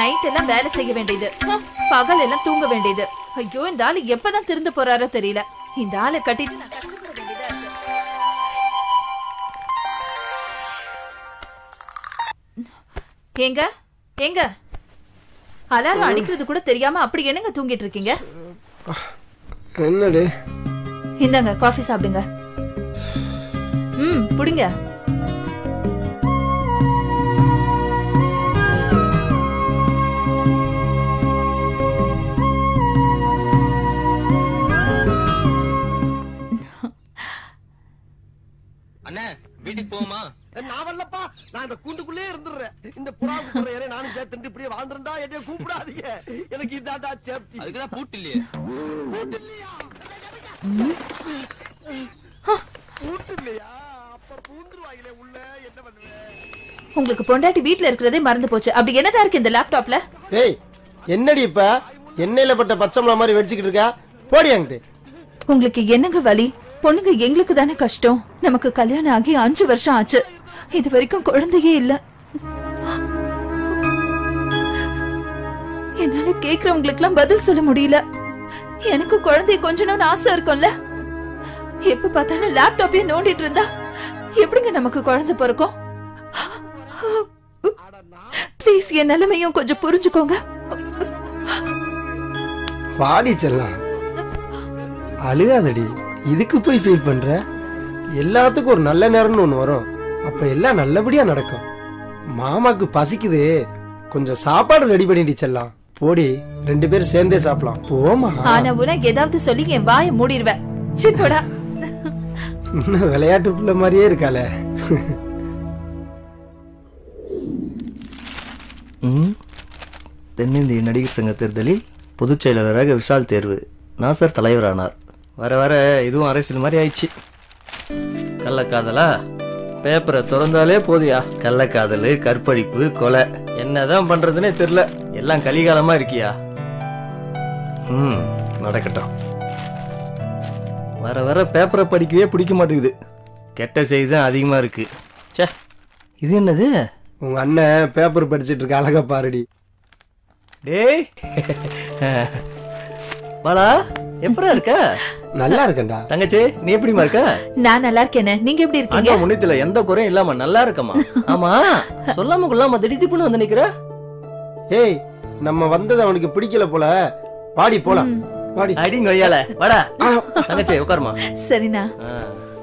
Night எல்லாம் வேலை செய்ய வேண்டியது ஹம், பகல் எல்லாம் தூங்க வேண்டியது ஐயோ இந்த ஆளு எப்பதான் திருந்து போறாரோ தெரியல இந்த ஆளை கட்டிட்டு நான் கஷ்டப்பட வேண்டியதா இருக்கு ஏங்க ஏங்க அலாரம் அடிக்கிறது கூட தெரியாம அப்படி என்னங்க தூங்கிட்டு இருக்கீங்க என்னடி இந்தாங்க காஃபி சாப்பிடுங்க ம் புடிங்க அண்ணே வீட்டுக்கு போமா நான் வரலப்பா நான் இந்த கூண்டுக்குள்ளே இருந்துடுறேன் இந்த புறா கூப்பிடுற ஏறே நானும் சேர்த்துட்டு இப்படியே வாழ்ந்துருந்தா என்னைய கூப்பிடாதீங்க எனக்கு இதாண்டா சேஃப்டி அதுக்குதான் பூட்டு இல்லையே கூட்டு இல்லையா கூட்டு இல்லையா அப்ப பூந்துருவாங்களே உள்ள என்ன பண்ணுவேன் உங்களுக்கு பொண்டாட்டி வீட்ல இருக்கிறதே மறந்து போச்சு அப்படி என்னதான் இருக்கு இந்த லேப்டாப்ல ஏய் என்னடி இப்ப எண்ணெயில பட்ட பச்சை மிளகா மாதிரி வெடிச்சுக்கிட்டு இருக்கா போடி அங்கிட்டு உங்களுக்கு என்னங்க வலி பொண்ணுங்க எங்களுக்கு தானே கஷ்டம் நமக்கு கல்யாணம் ஆகி அஞ்சு வருஷம் ஆச்சு இது வரைக்கும் குழந்தையே இல்ல என்னால கேக்குறவங்களுக்கு எல்லாம் பதில் சொல்ல முடியல எனக்கு குழந்தைய கொஞ்சணும்னு ஆசை இருக்கும்ல எப்ப பார்த்தாலும் லேப்டாப்பே நோண்டிட்டு இருந்தா எப்படிங்க நமக்கு குழந்தை பிறக்கும் ப்ளீஸ் என் நிலைமையும் கொஞ்சம் புரிஞ்சுக்கோங்க வாடி செல்லாம் அழுகாதடி இதுக்கு போய் ஃபீல் பண்ற எல்லாத்துக்கும் ஒரு நல்ல நேரம்னு ஒன்று வரும் அப்ப எல்லாம் நல்லபடியா நடக்கும் மாமாக்கு பசிக்குது கொஞ்சம் சாப்பாடு ரெடி பண்ணிடி செல்லாம் போடி ரெண்டு பேரும் சேர்ந்தே சாப்பிடலாம் போமா ஆனா உனக்கு ஏதாவது சொல்லி என் வாயை மூடிடுவேன் சிப்போடா இன்னும் விளையாட்டு பிள்ளை மாதிரியே இருக்காளே ம். தென்னிந்திய நடிகர் சங்க தேர்தலில் பொதுச் செயலாளராக விஷால் தேர்வு நாசர் தலைவரானார் வர வர இதுவும் அரசியல் மாதிரி ஆயிடுச்சு கள்ளக்காதலா பேப்பரை திறந்தாலே போதியா கள்ளக்காதல் கற்பழிப்பு கொலை என்னதான் பண்றதுனே தெரியல எல்லாம் கலிகாலமா இருக்கியா ம் நடக்கட்டும் வர வர பேப்பரை படிக்கவே பிடிக்க மாட்டேங்குது கெட்ட செய்தி தான் அதிகமா இருக்கு ச்சே இது என்னது உங்க அண்ணன் பேப்பர் படிச்சிட்டு இருக்க அழகா பாருடி டேய் பாலா எப்படா இருக்க நல்லா இருக்கேன்டா தங்கச்சி நீ எப்படிமா இருக்க நான் நல்லா இருக்கேனே நீங்க எப்படி இருக்கீங்க அண்ணா முன்னித்துல எந்த குறையும் இல்லாம நல்லா இருக்கமா ஆமா சொல்லாம கொள்ளாம திடீர்னு வந்து நிக்கிற ஏய் நம்ம வந்தது அவனுக்கு பிடிக்கல போல வாடி போலாம் வாடி அடிங்க ஒய்யால வாடா தங்கச்சி உட்காருமா சரிண்ணா ஆ.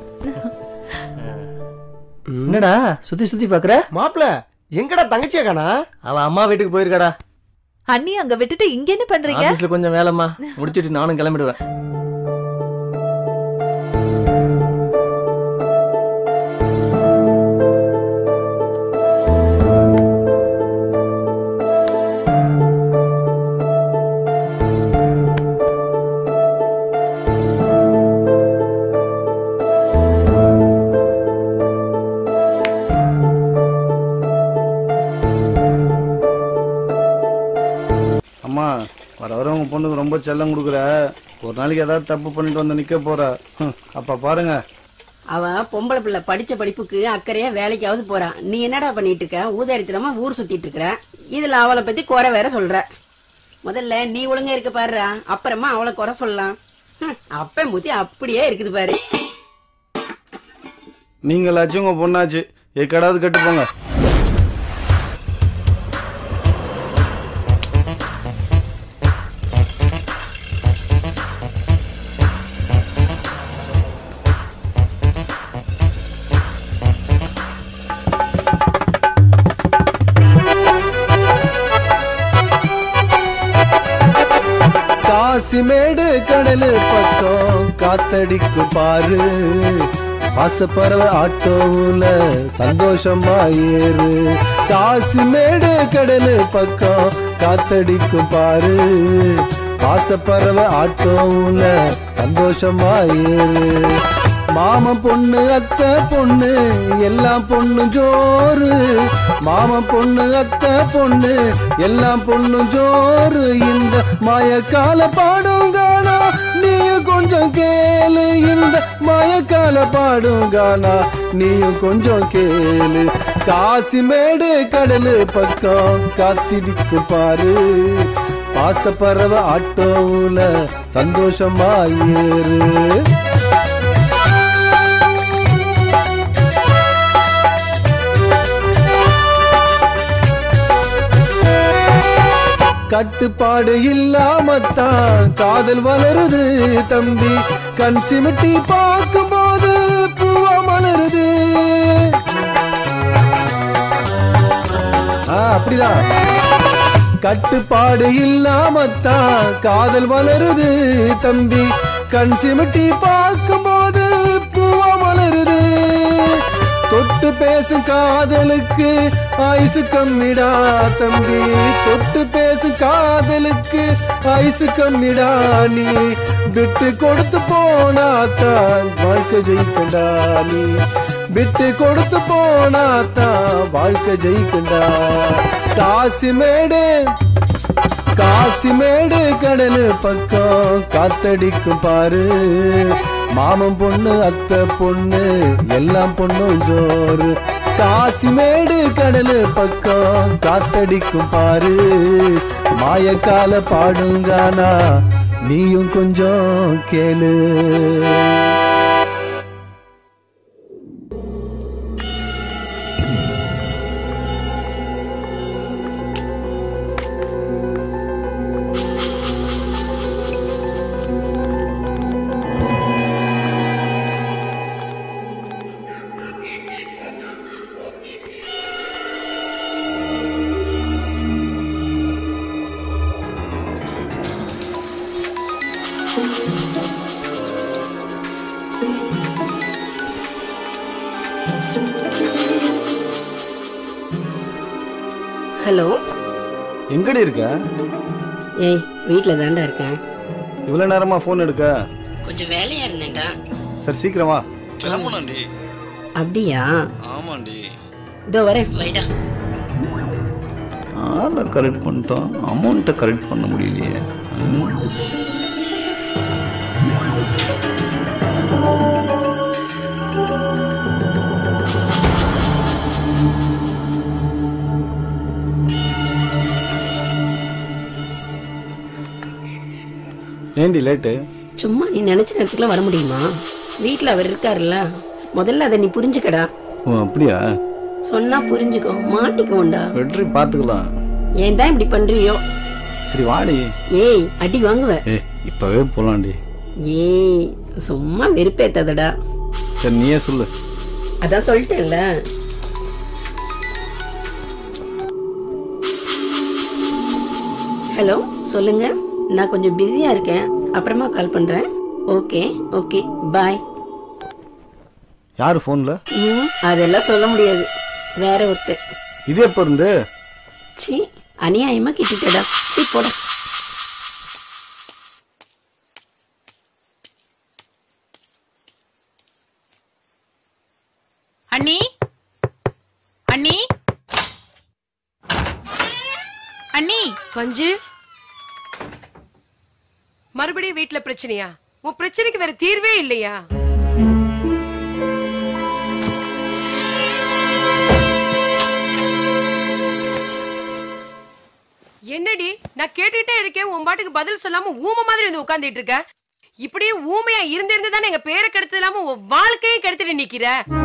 என்னடா சுத்தி சுத்தி பாக்குற மாப்பிள எங்கடா தங்கச்சியா காணா அவ அம்மா வீட்டுக்கு போயிருக்காடா அண்ணி அங்க விட்டுட்டு இங்க என்ன பண்றீங்க ஆபீஸ்ல கொஞ்சம் வேலைம்மா முடிச்சிட்டு நானும் கிளம்பிடுவேன் அம்மா வர வர உங்க பொண்ணுக்கு ரொம்ப செல்லம் கொடுக்குற ஒரு நாளைக்கு ஏதாவது தப்பு பண்ணிட்டு வந்து நிக்க போற ஹம், அப்ப பாருங்க அவ பொம்பளை பிள்ளை படிச்ச படிப்புக்கு அக்கறையா வேலைக்காவது போறான் நீ என்னடா பண்ணிட்டு இருக்க ஊதாரித்தனமா ஊர் சுத்திட்டு இருக்கிற இதுல அவளை பத்தி குறை வேற சொல்ற முதல்ல நீ ஒழுங்கா இருக்க பாருடா அப்புறமா அவளை குறை சொல்லலாம் ஹம், அப்ப முத்தி அப்படியே இருக்குது பாரு நீங்களாச்சும் உங்க பொண்ணாச்சு எக்கடாவது கட்டு போங்க காசிமேடு கடலு பக்கம் காத்தடிக்கும் பாரு பாசப்பறவை ஆட்டோவுல சந்தோஷமா ஏறு காசிமேடு கடலு பக்கம் காத்தடிக்கும் பாரு பாசப்பறவை ஆட்டோவுல சந்தோஷமா ஏறு மாமன் பொண்ணு அத்தை பொண்ணு எல்லாம் பொண்ணு ஜோறு மாமன் பொண்ணு அத்தை பொண்ணு எல்லாம் பொண்ணு ஜோறு இந்த மயக்கால பாடும் கானா நீயும் கொஞ்சம் கேளு இந்த மயக்கால பாடும் கானா நீயும் கொஞ்சம் கேளு காசிமேடு கடலு பக்கம் காத்திடிக்கும் பாரு பாசப்பறவ ஆட்டோவுல சந்தோஷமா ஏறு கட்டுப்பாடு இல்லாமத்தான் காதல் வளருது தம்பி கண் சிமிட்டி பார்க்கும்போது பூவா மலருது ஆ, அப்படிதான் கட்டுப்பாடு இல்லாமத்தான் காதல் வளருது தம்பி கண் சிமிட்டி பார்க்கும்போது பூவா மலருது தொட்டு பேசும் காதலுக்கு ஆயுசு கம்மிடா தம்பி தொட்டு பேசும் காதலுக்கு ஆயுசு கம்மிடா நீ விட்டு கொடுத்து போனா தான் வாழ்க்கை ஜெயிக்கண்டா நீ விட்டு கொடுத்து போனா தான் வாழ்க்கை ஜெயிக்கண்டா காசு மேடு காசிமேடு கடலு பக்கம் காத்தடிக்கும் பாரு மாமன் பொண்ணு அத்தை பொண்ணு எல்லாம் பொண்ணும் ஜோறு காசிமேடு கடலு பக்கம் காத்தடிக்கும் பாரு மாயக்கால பாடுங்கானா நீயும் கொஞ்சம் கேளு ஹலோ எங்கடி இருக்க ஏய் வீட்டில் தாண்டா இருக்கேன் இவ்வளவு நேரமா ஃபோன் எடுக்க கொஞ்சம் வேலையா இருந்தேன்டா சரி சீக்கிரமா கிளம்பணும்டி அப்படியா ஆமாண்டி இதோ வரேன் வைடா ஆளை கரெக்ட் பண்ணிட்டோம் அமௌண்ட்டை கரெக்ட் பண்ண முடியலையே ம். ஏண்டி லேட்டு சும்மா நீ நினைச்ச நேரத்துக்குலாம் வர முடியுமா வீட்டில் அவர் இருக்காருல்ல முதல்ல அதை நீ புரிஞ்சுக்கடா ஓ அப்படியா சொன்னா புரிஞ்சுக்கோ மாட்டிக்கோண்டா வெற்றி பார்த்துக்கலாம் ஏன் தான் இப்படி பண்றியோ சரி வாடி ஏய் அடி வாங்குவ ஏ இப்பவே போலாம்டி ஏய் சும்மா வெறுப்பேத்தாதடா சரி நீயே சொல்லு அதான் சொல்லிட்டேன்ல ஹலோ சொல்லுங்க நான் கொஞ்சம் பிஸியா இருக்கேன் அப்புறமா கால் பண்றேன் ஓகே ஓகே பாய் யாரு ஃபோன்ல ம் அதெல்லாம் சொல்ல முடியாது வேற ஒருத்தர் இது எப்போ இருந்து சி அநியாயமா கிட்டிட்டடா சி போடா அண்ணி அண்ணி அண்ணி பஞ்சு மறுபடியும் வீட்ல பிரச்சனையா உன் பிரச்சனைக்கு வேற தீர்வே இல்லையா என்னடி நான் கேட்டுட்டே இருக்கேன் உன் பாட்டுக்கு பதில் சொல்லாம ஊமை மாதிரி வந்து உட்கார்ந்துட்டு இருக்க இப்படியே ஊமையா இருந்திருந்து தானே எங்க பேரை கெடுத்து இல்லாம உன் வாழ்க்கையை கெடுத்துட்டு நிக்கிற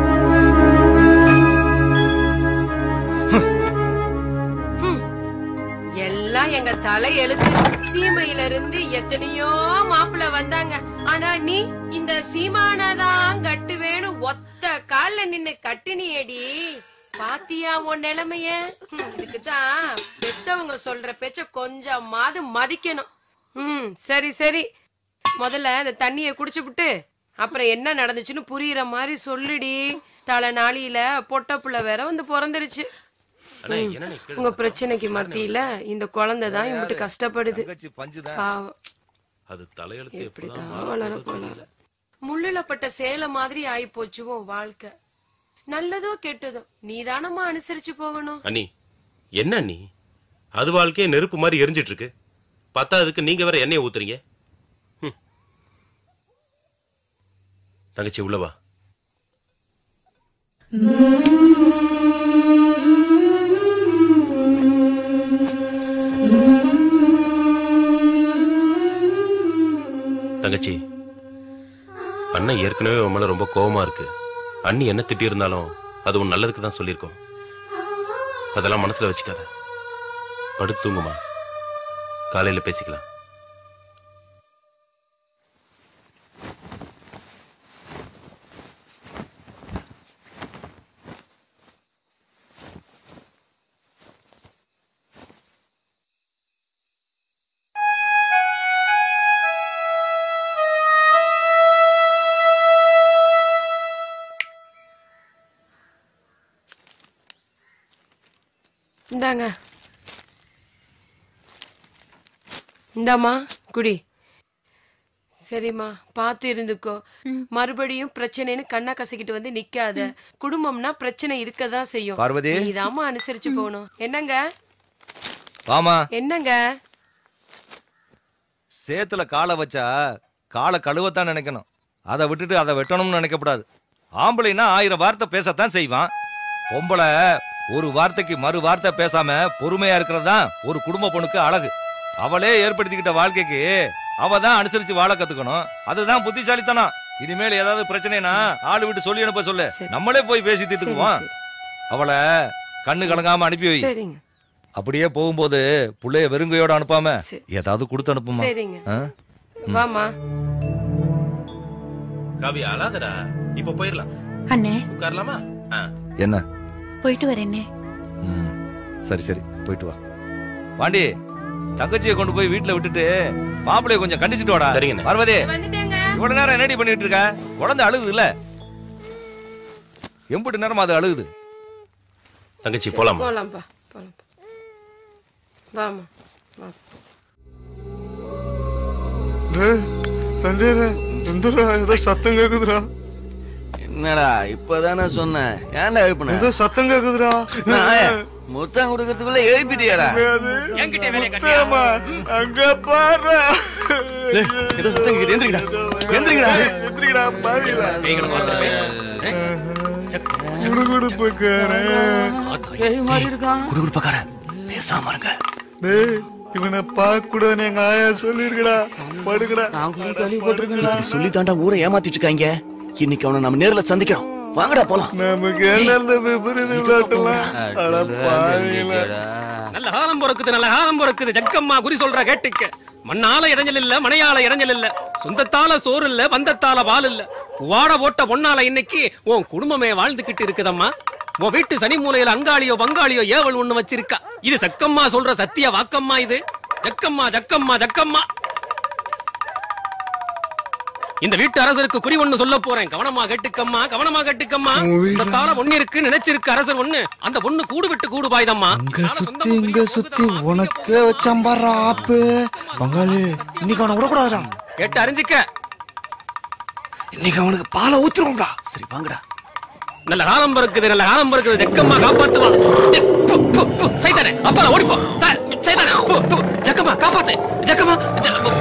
ஹம். எல்லாம் எங்க தலை எழுத்து சீமையில இருந்து எத்தனையோ மாப்பிள்ள வந்தாங்க ஆனா நீ இந்த சீமானதான் கட்டுவேன்னு ஒத்த கால்ல நின்னு கட்டுனியேடி பாத்தியா உன் நிலைமைய ஹம், இதுக்குதான் பெத்தவங்க சொல்ற பேச்ச கொஞ்சமாவது மதிக்கணும் ம் சரி சரி முதல்ல இந்த தண்ணிய குடிச்சுப்புட்டு அப்புறம் என்ன நடந்துச்சுன்னு புரியுற மாதிரி சொல்லுடி தலை நாளியில பொட்ட புள்ள வேற வந்து பிறந்துருச்சு ம். உங்க பிரச்சனைக்கு மத்தியில இந்த குழந்தை தான் இம்பிட்டு கஷ்டப்படுது பாவம் அது தலையெழுத்து எப்படிதான் வளர போல முள்ளுல பட்ட சேலை மாதிரி ஆயி போச்சு உன் வாழ்க்கை நல்லதோ கெட்டதோ நீதானம்மா அனுசரிச்சு போகணும் அண்ணி என்ன அண்ணி அது வாழ்க்கையே நெருப்பு மாதிரி எரிஞ்சிட்டு இருக்கு பத்தாததுக்கு நீங்க வேற எண்ணெயை ஊத்துறீங்க ஹம். தங்கச்சி உள்ளவா Mm-hmm. அண்ணன் ஏற்கனவே உன் மேல ரொம்ப கோவமா இருக்கு அண்ணி என்ன திட்டி இருந்தாலும் அது உன் நல்லதுக்கு தான் சொல்லியிருக்கோம் அதெல்லாம் மனசுல வச்சுக்காத படுத்து தூங்குமா காலையில பேசிக்கலாம் இந்தாங்க இந்தாம்மா குடி சரிம்மா பார்த்து இருந்துக்கோ மறுபடியும் பிரச்சனைன்னு கண்ணா கசக்கிட்டு வந்து நிக்காத குடும்பம்னா பிரச்சனை இருக்கதான் செய்யும் பார்வதி. நீதாம்மா அனுசரிச்சு போகணும் என்னங்க வாமா என்னங்க சேத்துல காலை வச்சா காலை கழுவத்தான் நினைக்கணும் அதை விட்டுட்டு அதை வெட்டணும்னு நினைக்கக்கூடாது ஆம்பளைனா ஆயிரம் வார்த்தை பேசத்தான் செய்வான் பொம்பளை ஒரு வார்த்தைக்கு மறு வார்த்தை பேசாம பொறுமையா இருக்கிறது தான் ஒரு குடும்ப பொண்ணுக்கு அழகு அவளே ஏற்படுத்திக்கிட்ட வாழ்க்கைக்கு அவ தான் அனுசரிச்சு வாழ கத்துக்கணும் அதுதான் புத்திசாலித்தனம் இனிமேல் ஏதாவது பிரச்சனைனா ஆளு விட்டு சொல்லி அனுப்ப சொல்லு நம்மளே போய் பேசி தீர்த்துக்குவோம் சரி. அவளை கண்ணு கலங்காம அனுப்பி வை சரிங்க அப்படியே போகும்போது புள்ளைய வெறுங்கையோட அனுப்பாம ஏதாவது கொடுத்து அனுப்புமா சரிங்க. ஆ? வாமா காவி அழாதடா இப்ப போயிடலாம் அண்ணே உட்காரலாமா ஆ. என்ன போயிட்டு வரேனே ம், சரி சரி போயிட்டு வா பாண்டி தங்கச்சியை கொண்டு போய் வீட்டுல விட்டுட்டு மாப்பிளைய கொஞ்சம் கண்டிச்சிட்டு வாடா சரிங்கண்ணே. பார்வதி வந்துட்டேங்க இவ்வளவு நேரம் என்னடி பண்ணிட்டு இருக்க குழந்தை அழுகுது இல்ல எம்புட்டு நேரம் அது அழுகுது தங்கச்சி போலாமா போலாம்ப்பா போலாம் வாமா வா ஏதோ சத்தம் கேக்குதுடா என்னடா இப்பதானே சொன்னேன் ஏன்டா எழுப்புன ஏதோ சத்தம் கேக்குதுடா நாயே, முத்தம் கொடுக்கறதுக்குள்ள எழுப்பிட்டியாடா முத்தம்மா, அங்க பாரு ஏதோ சுத்தம் கேக்குது எந்திரிக்கடா எந்திரிக்கடா எந்திரிக்கடா பாவிங்களா குடுகுடுப்புக்காரன் குடுகுடுப்பக்காரன் பேசாம இருங்க டேய் இவனை பார்க்க கூடாதுன்னு எங்க ஆயா சொல்லிருக்கடா படுக்கடா இப்படி சொல்லி தாண்டா ஊரை ஏமாத்திட்டு இருக்காங்க இன்னைக்கு அவனை நம்ம நேர்ல சந்திக்கிறோம் வாங்கடா போலாம் நமக்கு என்ன இந்த விபரீத விளையாட்டுலாம் அட பாவிங்களா நல்ல காலம் பிறக்குது நல்ல காலம் பிறக்குது ஜக்கம்மா குறி சொல்ற கேட்டுக்க மண்ணால இடைஞ்சல் இல்ல மனையால இடைஞ்சல் இல்ல சொந்தத்தால சோறு இல்ல பந்தத்தால பால் இல்ல வாட போட்ட பொண்ணால இன்னைக்கு உன் குடும்பமே வாழ்ந்துகிட்டு இருக்குதம்மா உன் வீட்டு சனி மூலையில அங்காளியோ பங்காளியோ ஏவல் ஒண்ணு வச்சிருக்கா இது சக்கம்மா சொல்ற சத்திய வாக்கம்மா இது ஜக்கம்மா ஜக்கம்மா ஜக்கம்மா இந்த வீட்டு அரசருக்கு குறி ஒண்ணு சொல்ல போறேன் கவனமா கேட்டுக்கம்மா கவனமா கேட்டுக்கம்மா இந்த தாள ஒண்ணு இருக்கு நினைச்சிருக்கு அரசர் ஒண்ணு அந்த பொண்ணு கூடு விட்டு கூடு பாய்தம்மா இங்க சுத்தி இங்க சுத்தி உனக்கே வச்சம்பாரா ஆப்பு பங்காளி இன்னைக்கு அவனை விடக்கூடாதுடா கேட்டு அறிஞ்சிக்க இன்னைக்கு அவனுக்கு பாலை ஊத்துருவோம்டா சரி வாங்கடா நல்ல காலம் பிறக்குது நல்ல காலம் பிறக்குது ஜக்கம்மா காப்பாத்துவா ஏ, பு, பு, பு, சைதானே அப்பா ஓடிப்போ சார் சைதானே பு, பு, ஜக்கம்மா காப்பாத்து ஜக்கம்மா ஜ- பு.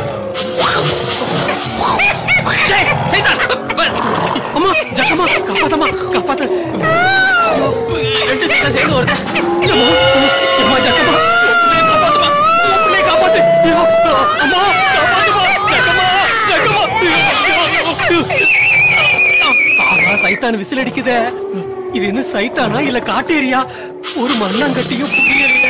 ஏய், சைதான் பு, அம்மா ஜக்கம்மா காப்பாத்தம்மா காப்பாத்து ரெண்டு சைதான் சேர்ந்து வருது அம்மா, அம்மா ஜக்கம்மா உன் பிள்ளைய காப்பாத்துமா உன் பிள்ளைய காப்பாத்து ஐயோ, அம்மா காப்பாத்துமா ஜக்கம்மா ஜக்கம்மா ஐயோ, ஐயோ. ஆமா சைத்தான் விசில் அடிக்குதே இது என்ன சைத்தானா இல்ல காட்டேரியா ஒரு மண்ணாங்கட்டியும் புரியல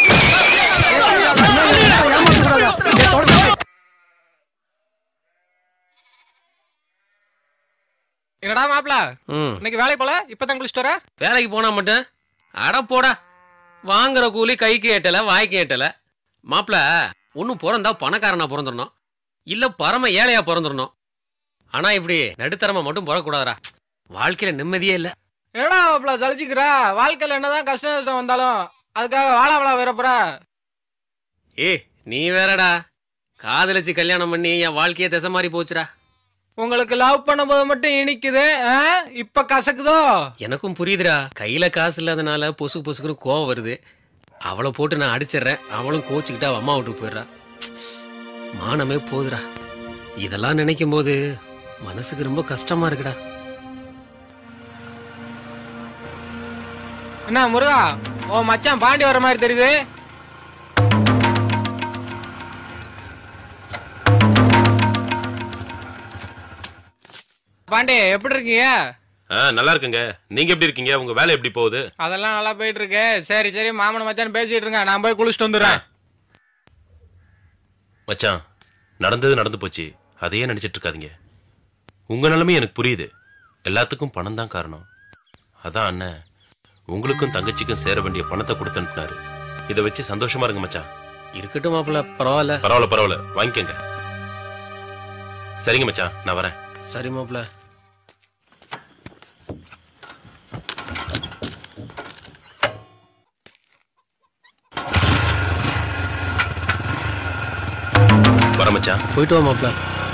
என்னடா மாப்ள ம். இன்னைக்கு வேலைக்கு போல இப்பதான் குளிச்சுட்டு வர வேலைக்கு போனா மட்டும் அட போடா வாங்குற கூலி கைக்கு எட்டல வாய்க்கு எட்டல மாப்பிள ஒன்னும் பிறந்தா பணக்காரனா பிறந்துடணும் இல்ல பரம ஏழையா பிறந்துடணும் ஆனா இப்படி நடுத்தரமா மட்டும் பிறக்கூடாதுடா வாழ்க்கையில நிம்மதியே இல்ல என்னடா மாப்ள ஜலிச்சுக்கிற வாழ்க்கையில என்னதான் கஷ்டம் நஷ்டம் வந்தாலும் அதுக்காக வாழ வாழ வரப்புற ஏ நீ வேறடா காதலிச்சு கல்யாணம் பண்ணி என் வாழ்க்கையே திசை மாறி போச்சுடா உங்களுக்கு லவ் பண்ணும்போது மட்டும் இனிக்குது ஆ? இப்ப கசக்குதோ எனக்கும் புரியுதுடா கையில காசு இல்லாதனால பொசுக்கு பொசுக்குன்னு கோவம் வருது அவளை போட்டு நான் அடிச்சிடுறேன் அவளும் கோச்சுக்கிட்டு அவ அம்மா விட்டு போயிடுறா மானமே போகுதுடா இதெல்லாம் நினைக்கும் போது மனசுக்கு ரொம்ப கஷ்டமா இருக்குடா என்ன முருகா ஓ மச்சான் பாண்டி வர மாதிரி தெரியுது பாண்டே எப்படி இருக்கீங்க ஆ நல்லா இருக்குங்க நீங்க எப்படி இருக்கீங்க உங்க வேலை எப்படி போகுது அதெல்லாம் நல்லா போயிட்டு இருக்கு சரி சரி மாமன் மச்சான் பேசிட்டு இருங்க நான் போய் குளிச்சுட்டு வந்துடுறேன் மச்சான் நடந்தது நடந்து போச்சு அதையே நினைச்சிட்டு இருக்காதீங்க உங்க நிலைமை எனக்கு புரியுது எல்லாத்துக்கும் பணம் தான் காரணம் அதான் அண்ணன் உங்களுக்கும் தங்கச்சிக்கும் சேர வேண்டிய பணத்தை கொடுத்து அனுப்புனாரு இதை வச்சு சந்தோஷமா இருங்க மச்சான் இருக்கட்டும் மாப்பிள்ள பரவாயில்ல பரவாயில்ல பரவாயில்ல வாங்கிக்கங்க சரிங்க மச்சான் நான் வரேன் சரி மாப்பிள்ள வரேன் மச்சான் போயிட்டு வா மாப்பிள்ள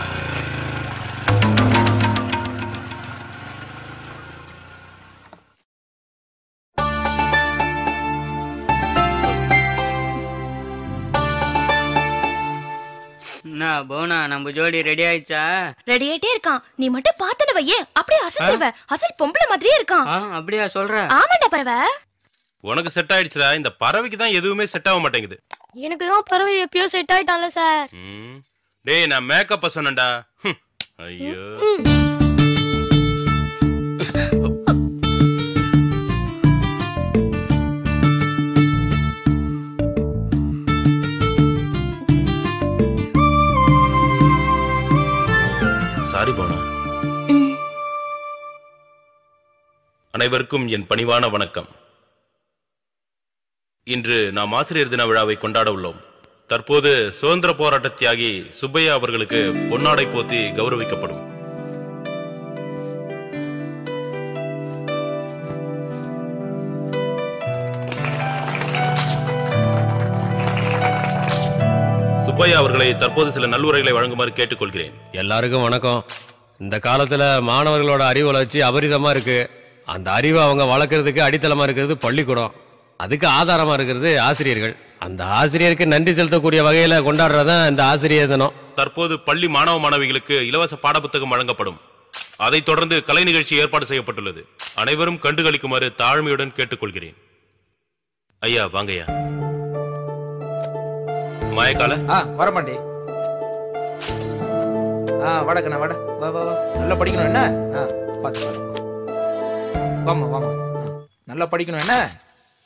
என்ன போனா நம்ம ஜோடி ரெடி ஆயிடுச்சா ரெடி ஆயிட்டே இருக்கான் நீ மட்டும் பார்த்தன வையே அப்படியே அசந்துருவ அசல் பொம்பளை மாதிரியே இருக்கான் ஆ, அப்படியா சொல்ற ஆமாண்டா பறவை உனக்கு செட் ஆயிடுச்சுடா இந்த பறவைக்கு தான் எதுவுமே செட் ஆக மாட்டேங்குது எனக்கு தான் பறவை எப்பயோ செட் ஆயிட்டான்ல சார் ம். டேய் நான் மேக்கப்ப சொன்னேன்டா ஹம். ஐயோ சாரி போனா அனைவருக்கும் என் பணிவான வணக்கம் இன்று நாம் ஆசிரியர் தின விழாவை கொண்டாட உள்ளோம் தற்போது சுதந்திர போராட்ட தியாகி சுப்பையா அவர்களுக்கு பொன்னாடை போத்தி கௌரவிக்கப்படும் சுப்பையா அவர்களை தற்போது சில நல்லுரைகளை வழங்குமாறு கேட்டுக்கொள்கிறேன் எல்லாருக்கும் வணக்கம் இந்த காலத்துல மாணவர்களோட அறிவு வளர்ச்சி அபரிதமா இருக்கு அந்த அறிவை அவங்க வளர்க்கறதுக்கு அடித்தளமா இருக்கிறது பள்ளிக்கூடம் அதுக்கு ஆதாரமா இருக்கிறது ஆசிரியர்கள் அந்த ஆசிரியருக்கு நன்றி செலுத்தக்கூடிய வகையில கொண்டாடுறதுதான் இந்த ஆசிரியர் தினம் தற்போது பள்ளி மாணவ மாணவிகளுக்கு இலவச பாடப்புத்தகம் வழங்கப்படும் அதைத் தொடர்ந்து கலை நிகழ்ச்சி ஏற்பாடு செய்யப்பட்டுள்ளது அனைவரும் கண்டுகளிக்குமாறு தாழ்மையுடன் கேட்டுக்கொள்கிறேன் ஐயா வாங்கய்யா மாயக்கால ஆ வரமாண்டி ஆ வடக்கண்ணா வட வா வா வா நல்லா படிக்கணும் என்ன ஆ பார்த்து பார்த்து வாமா வாமா ஆ, நல்லா படிக்கணும் என்ன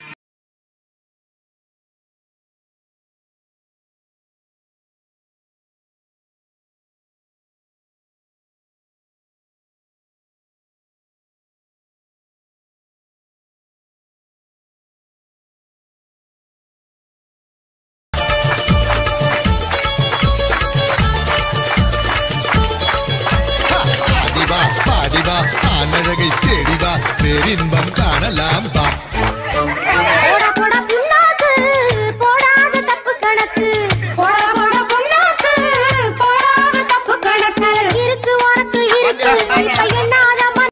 பாடிவா பாடிவா ஆனழகை தேடிவா பேரின்பம் காணலாம் பா போடா போடா புண்ணாக்கு போடாத தப்பு கணக்கு போடா போடா புண்ணாக்கு போடாத தப்பு கணக்கு இருக்கு உனக்கு இருக்கு இப்ப என்னாத மன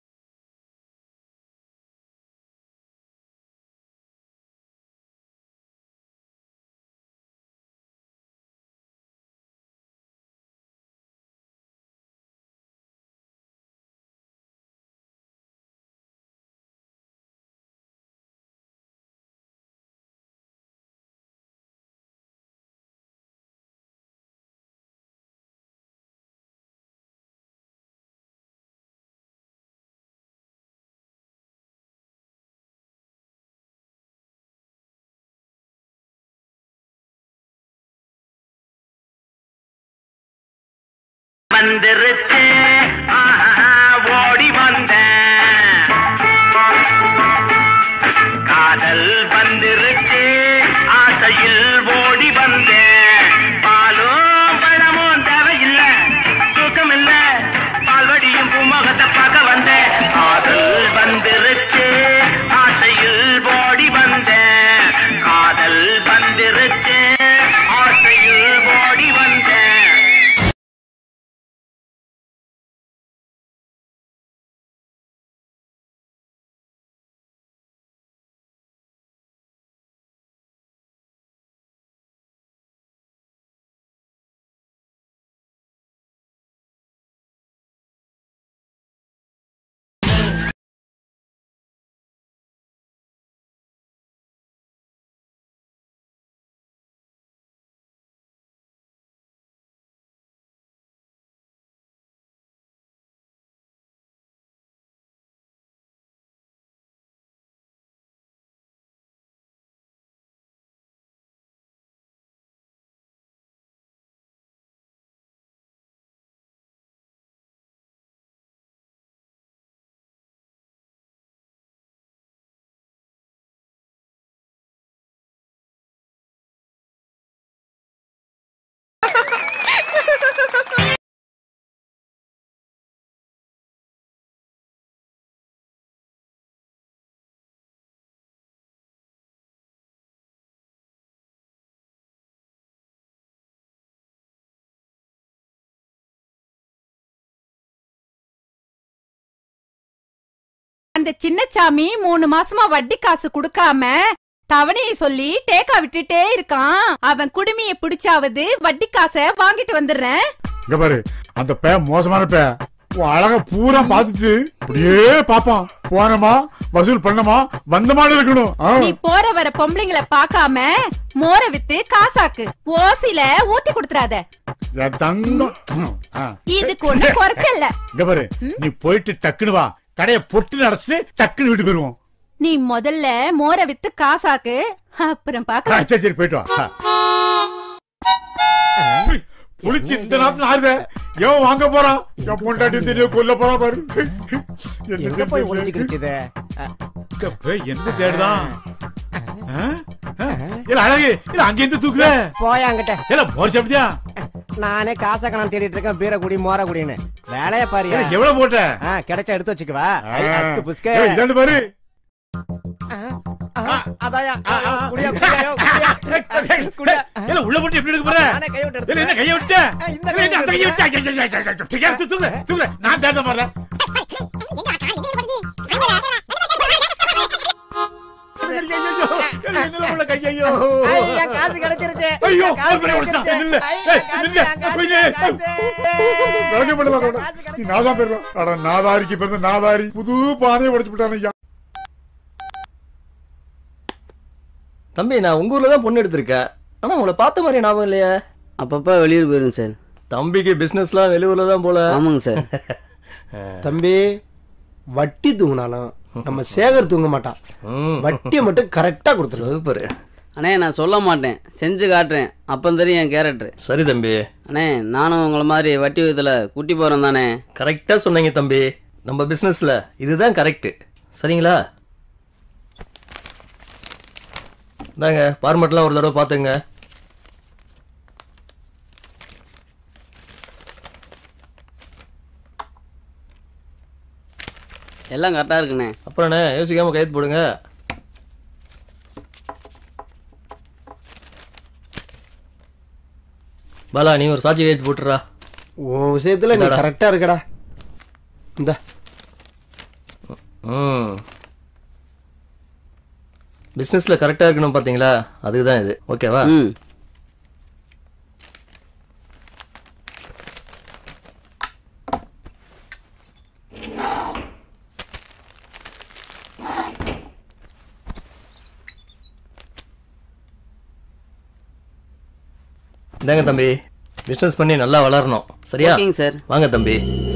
வந்துருச்சு ஆஹா, ஓடி வந்தேன் காதல் வந்துருச்சு ஆசையில் ஓடி வந்தேன் பாலும் பழமும் தேவையில்லை தூக்கம் இல்ல பால்வடியும் பூமுகத்தை பார்க்க வந்தேன் காதல் வந்துருச்சு ஆசையில் ஓடி வந்தேன் காதல் வந்துருச்சு ஆசையில் ஓடி வந்தேன் அந்த சின்னச்சாமி மூணு மாசமா வட்டி காசு கொடுக்காம தவணையை சொல்லி டேக்கா விட்டுட்டே இருக்கான் அவன் குடுமிய பிடிச்சாவது வட்டி காசை வாங்கிட்டு வந்துடுறேன் இங்க பாரு அந்த பே மோசமான பே உன் அழக பூரா பாத்துட்டு அப்படியே பாப்பான் போனமா வசூல் பண்ணமா வந்தமான இருக்கணும் ஆ. நீ போற வர பொம்பளைங்களை பார்க்காம மோர வித்து காசாக்கு ஓசில ஊத்தி கொடுத்துறாத என் தங்கம் ம், ஆ. இதுக்கு ஒண்ணு குறைச்சல்ல இங்க பாரு நீ போயிட்டு டக்குனு வா கடையை பொட்டு அடைச்சிட்டு டக்குனு வீட்டு போயிருவோம் நீ முதல்ல மோர வித்து காசாக்கு அப்புறம் ஆ, பாக்க சரி சரி போயிட்டு வா ஆ. புளிச்சு இந்த நேரத்துல ஆறுத எவன் வாங்க போறான் என் பொண்டாட்டி தெரியும் கொல்ல போறா பாரு எங்க போய் ஒளிஞ்சுக்கிடுச்சுது இங்க போய் என்ன தேடுதான் ஆ? ஆ? இல்ல அழகு இல்ல அங்க இருந்து தூக்குத போய் அங்கிட்ட இல்ல மோர் சாப்பிட்டியா நானே காசை கணம் தேடிட்டு இருக்கேன் பீரக்குடி மோரக்குடின்னு வேலைய பாரு ஏய், எவ்வளவு போட்ட? ஆ, கிடைச்சா எடுத்து வச்சுக்கவா ஐ, ஆ. அஸ்கு புஸ்கு. ஏய், இதாண்டு பாரு ஆ, அதான்யா. ஆ, ஆ, குடியா, குடியா, யோ, குடியா. குடியா. இல்ல உள்ள போட்டு எப்படி எடுக்க போற நானே கையை விட்டு இல்ல என்ன கைய விட்ட இல்ல என்ன அந்த கைய விட்ட ஐயா, ஐயா, ஐயா, ஐயா, ஐயா, தூக்கு, தூக்கு, தூக்கு. நான் தேட மாறேன் ஐயா, காசு கிடைச்சிருச்சு ஐயோ காசு ஒரு படி உடைச்சான். கிடைச்சிருச்சு. நில்லு. ஐயா, ஏய், காசு, நில்லு. காசு, போய் நில்லு. விளக்கு பண்ண வாங்க, விளக்கு. நீ நாதா போயிடுவான். அட, நாதாரிக்கு பிறந்த நாதாரி புது பானையை உடைச்சு விட்டான் ஐயா தம்பி நான் உங்க ஊர்ல தான் பொண்ணு எடுத்திருக்கேன் ஆனா உங்களை பார்த்த மாதிரி ஞாபகம் இல்லையா அப்பப்போ வெளியூர் போயிருங்க சார் தம்பிக்கு பிசினஸ்லாம் வெளியூர்ல தான் போல ஆமாங்க சார் தம்பி வட்டி தூங்கினாலும் நம்ம சேகர் தூங்க மாட்டான் வட்டியை மட்டும் கரெக்டா கொடுத்துருவோம் சூப்பர் அண்ணே நான் சொல்ல மாட்டேன் செஞ்சு காட்டுறேன் அப்போ தெரியும் என் கேரக்டர் சரி தம்பி அண்ணே நானும் உங்களை மாதிரி வட்டி விதத்தில் குட்டி போகிறேன் தானே கரெக்டா சொன்னீங்க தம்பி நம்ம பிசினஸ்ல இதுதான் கரெக்ட் சரிங்களா இந்தாங்க பார்மெட்லாம் ஒரு தடவை பார்த்துங்க எல்லாம் கரெக்டாக இருக்குண்ணே அப்புறண்ணே யோசிக்காம கையெழுத்து போடுங்க பாலா நீ ஒரு சாட்சி கையெழுத்து போட்டுறா உன் விஷயத்துல நீ இந்தாடா. கரெக்டா இருக்கடா இந்த ம் பிஸ்னஸில் கரெக்டாக இருக்கணும் பார்த்தீங்களா அதுதான் இது ஓகேவா ம் இந்தாங்க தம்பி பிஸ்னஸ் பண்ணி நல்லா வளரணும் சரியா ஓகேங்க சார் வாங்க தம்பி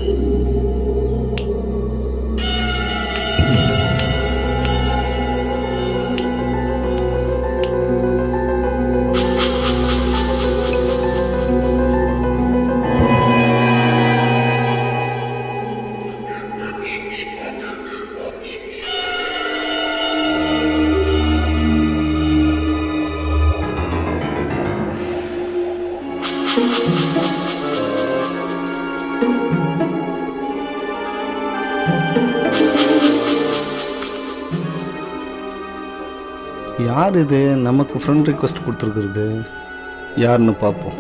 யார் இது நமக்கு ஃப்ரெண்ட் ரிக்வெஸ்ட் கொடுத்துருக்குறது யாருன்னு பார்ப்போம்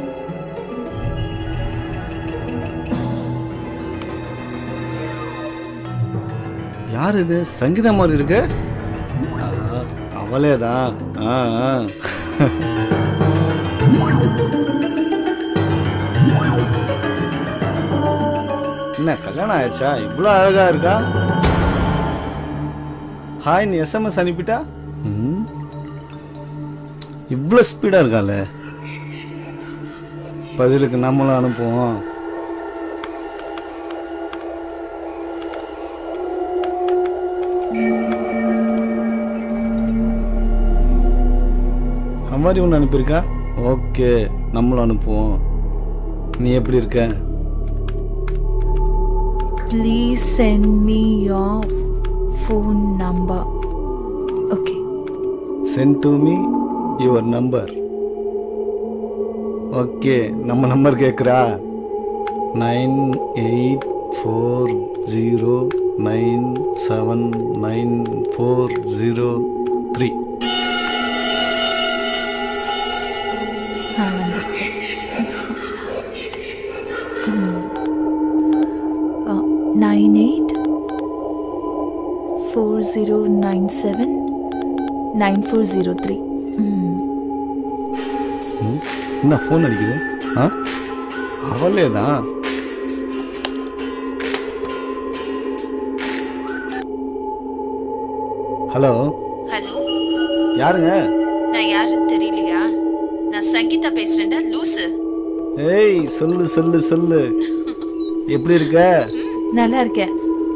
யார் இது சங்கீதா மாதிரி இருக்கு ஆ, அவளே தான் ஆ ஆ. என்ன கல்யாணம் ஆயிடுச்சா இவ்வளோ அழகா இருக்கா ஹாய் நீ எஸ்எம்எஸ் அனுப்பிட்டா ம். இவ்வளோ ஸ்பீடாக இருக்கால பதிலுக்கு நம்மளும் அனுப்புவோம் மாதிரி ஒன்று அனுப்பியிருக்கா ஓகே நம்மளும் அனுப்புவோம் நீ எப்படி இருக்க Please send me your phone number. Okay. Send to me your number okay நம்ம நம்பர் கேட்குறா nine eight four zero nine seven nine four zero three ஆ வந்துருச்சு nine eight four zero nine seven nine four zero three என்ன phone அடிக்குது ஆ அவளே தான் hello hello யாருங்க நான் யாருன்னு தெரியலையா நான் சங்கீதா பேசுறேன்டா லூசு ஏய் சொல்லு சொல்லு சொல்லு எப்படி இருக்க நல்லா இருக்கேன்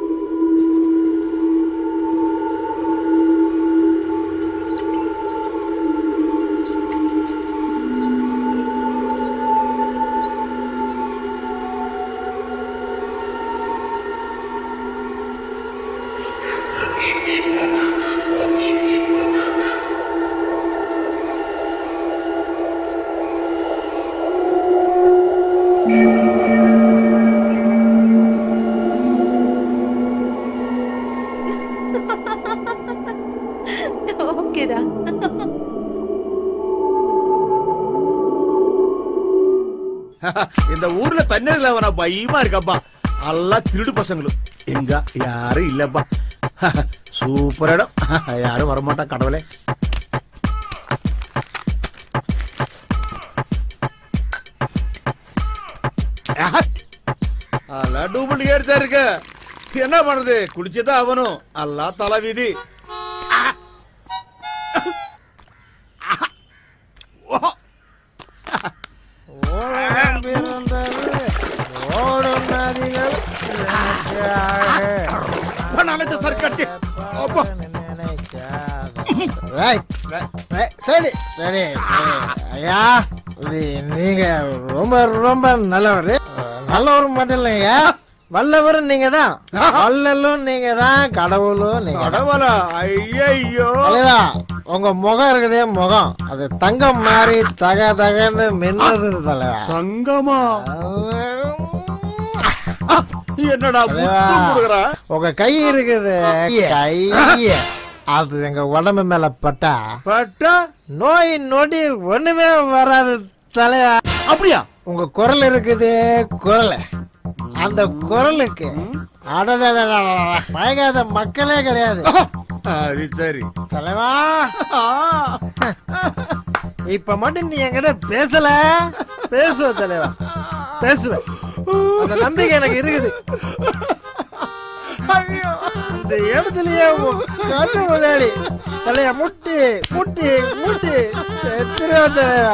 ஓகேடா இந்த ஊர்ல தண்ணீர்ல வர பயமா இருக்கப்பா எல்லாம் திருடு பசங்களும் எங்க யாரும் இல்லப்பா சூப்பர் இடம் யாரும் வரமாட்டா கடவுளே எல்லாம் டூப்ளிகேட் தான் இருக்கு என்ன பண்றது குடிச்சுதான் அவனும் எல்லாம் தலைவிதி ஓடும் நதிகள் நாளைக்கு சர்க்கட்சி அப்பா ஏய், ஏய், ஏய், சரி சரி சரி. ஐயா இது நீங்க ரொம்ப ரொம்ப நல்லவர் நல்லவர் மட்டும் இல்லைங்க வல்லவர் நீங்க தான் வல்லலும் நீங்க தான் கடவுளும் நீங்க தான். கடவுளா ஐயோ தலைவா உங்க முகம் இருக்குதே முகம் அது தங்கம் மாதிரி தக தகன்னு மின்னுது தலைவா தங்கமா என்னடா தலைவா, முத்தம் கொடுக்குற உங்க கை இருக்குது கை அது எங்க உடம்பு மேல பட்டா பட்டா நோய் நொடி ஒண்ணுமே வராது தலைவா அப்படியா உங்க குரல் இருக்குது குரல் அந்த குரலுக்கு அடடடடடட, மயங்காத மக்களே கிடையாது அது சரி தலைவா இப்ப மட்டும் நீ என்கிட்ட பேசல பேசுவ தலைவா பேசுவேன் அந்த நம்பிக்கை எனக்கு இருக்குது இந்த இடத்துலயே உன் கண்ணு முன்னாடி தலைய முட்டி முட்டி முட்டி செத்துருவ தலைவா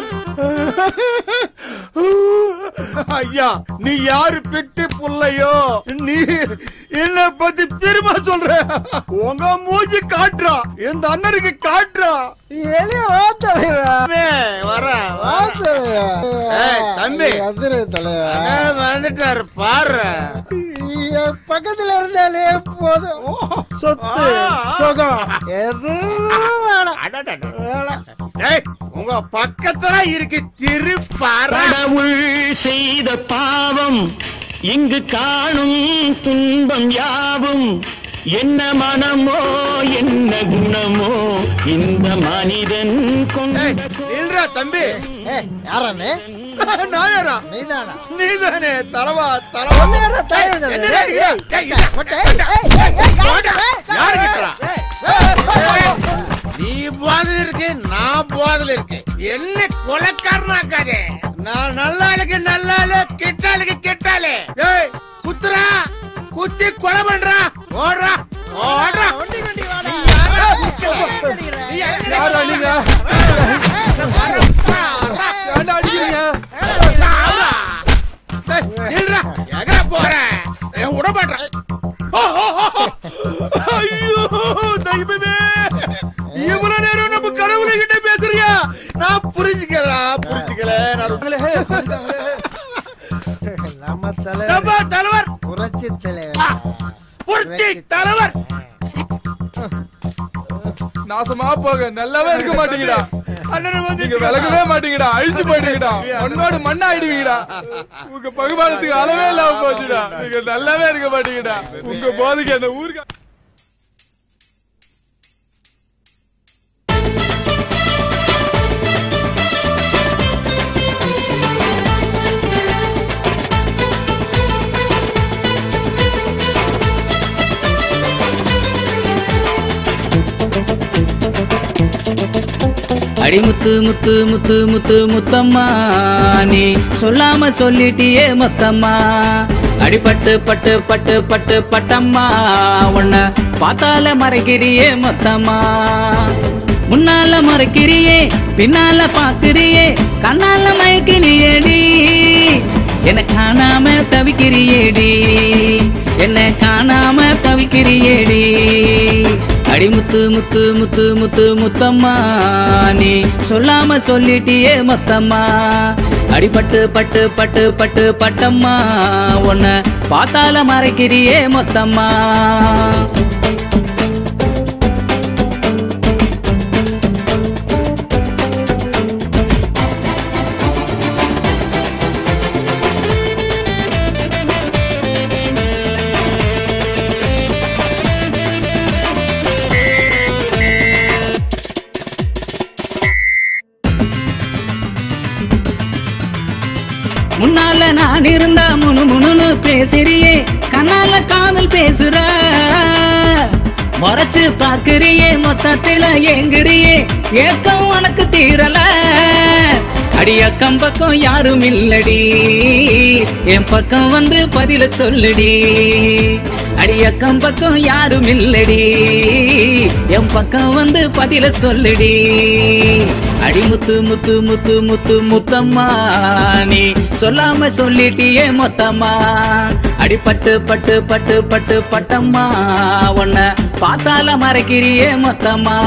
ஐயா நீ யாரு பெட்டி புள்ளையோ நீ என்ன பத்தி பெருமை சொல்ற உங்க மூஞ்சி காட்டுறா இந்த அண்ணனுக்கு காட்டுறா வெளிய வா தலைவா வர வா தலைவா ஏய், தம்பி. வந்துரு தலைவா அண்ணன் வந்துட்டாரு பாரு என் பக்கத்துல இருந்தாலே போதும் சொத்து சுகம் எதுவும் வேணாம் வேணாம் ஏய், உங்க பக்கத்துல இருக்கு திருப்பாரு கடவுள் செய்த பாவம் இங்கு காணும் துன்பம் யாவும் என்ன மனமோ என்ன குணமோ இந்த மனிதன் கொண்ட நில்றா தம்பி யாரண்ணே நான் யாரா நீதானா நீதானே தலவா தலவா ஒண்ணுங்கடா, தாய் விழுந்தது. என்னடா இது? ஏய், ஏய், ஏய், மொட்டை, ஏய், ஏய், ஏய், ஏய், யாருடா? யாரு கிட்டறா? நீ போதில் இருக்கு நான் போதில் இருக்கு என்ன கொலைக்காரனாக்காதே நான் நல்லாளுக்கு நல்லாளு கெட்டாளுக்கு கெட்டாளு ஏய் குத்துறா குத்தி கொலை பண்றா ஓடுறா ஓடுறா நீ யாரா? நீ யாரா நீங்க? ஏன்டா அடிக்கிறீங்க சாவா. ஏய், நில்றா. எங்கடா போற? ஏய், விட மாட்றேன். ஓ, ஓ, ஓ, ஓ. ஐயோ, தெய்வமே. இவ்வளவு நேரம் நம்ம கடவுள்கிட்ட பேசுறியா நான் புரிஞ்சுக்கல புரிஞ்சுக்கல நான் நம்ம தலைவர் நம்ம தலைவர் புரட்சி தலைவர் புரட்சி தலைவர் நாசமா போக நல்லாவே இருக்க மாட்டீங்கடா நீங்க விலகவே மாட்டீங்கடா அழிச்சு போயிட்டீங்கடா மண்ணோடு மண்ணா ஆயிடுவீங்கடா உங்க பகுமானத்துக்கு அளவே இல்லாம போச்சுடா நீங்க நல்லாவே இருக்க மாட்டீங்கடா உங்க போதைக்கு என்ன ஊருக்கு ஆ அடி முத்து முத்து முத்து முத்து முத்தம்மா நீ சொல்லாம சொல்லிட்டியே மொத்தம்மா அடிபட்டு பட்டு பட்டு பட்டு பட்டம்மா உன்னை பார்த்தால மறைக்கிறியே மொத்தம்மா முன்னால மறைக்கிறியே பின்னால பாக்குறியே கண்ணால மயக்கிறியேடி என்ன காணாம தவிக்கிறியேடி என்ன காணாம தவிக்கிறியேடி அடி முத்து முத்து முத்து முத்து முத்தம்மா நீ சொல்லாம சொல்லிட்டியே மொத்தம்மா அடிபட்டு பட்டு பட்டு பட்டு பட்டம்மா உன்னை பார்த்தால மறைக்கிறியே மொத்தம்மா முன்னால நான் இருந்தா முணு முணுன்னு பேசுறியே கண்ணால காதல் பேசுற மறைச்சு பார்க்கறியே மொத்தத்தில ஏங்குறியே ஏக்கம் உனக்கு தீரல அடி அக்கம் பக்கம் யாரும் இல்லடி என் பக்கம் வந்து பதில சொல்லுடி அடி அக்கம் பக்கம் யாரும் இல்லடி என் பக்கம் வந்து பதில சொல்லுடி அடி முத்து முத்து முத்து முத்து முத்தம்மா நீ சொல்லாம சொல்லிட்டியே மொத்தம்மா அடி பட்டு பட்டு பட்டு பட்டு பட்டம்மா உன்னை பார்த்தால மறைக்கிறியே மொத்தம்மா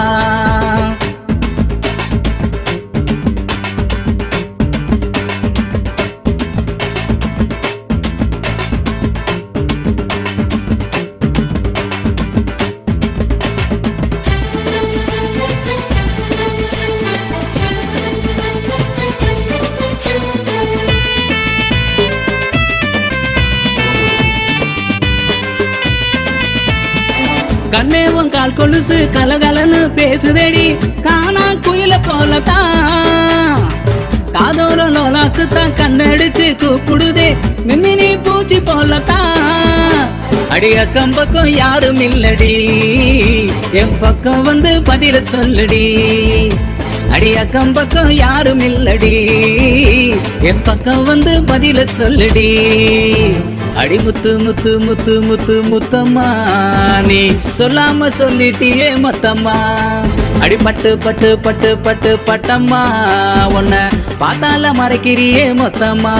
கண்ணேவன் கால் கொலுசு கலகலன்னு பேசுதடி காணா குயில போலதான் காதோர லோலாக்கு தான் கண்ணடிச்சு கூப்பிடுதே மின்மினி பூச்சி போலதான் அடி அக்கம் பக்கம் யாரும் இல்லடி என் பக்கம் வந்து பதில சொல்லுடி அடி அக்கம் பக்கம் யாரும் இல்லடி என் பக்கம் வந்து பதில சொல்லுடி அடி முத்து முத்து முத்து முத்து முத்தம்மா நீ சொல்லாம சொல்லிட்டியே மொத்தம்மா அடி பட்டு பட்டு பட்டு பட்டு பட்டம்மா உன்னை பார்த்தால மறைக்கிறியே மொத்தம்மா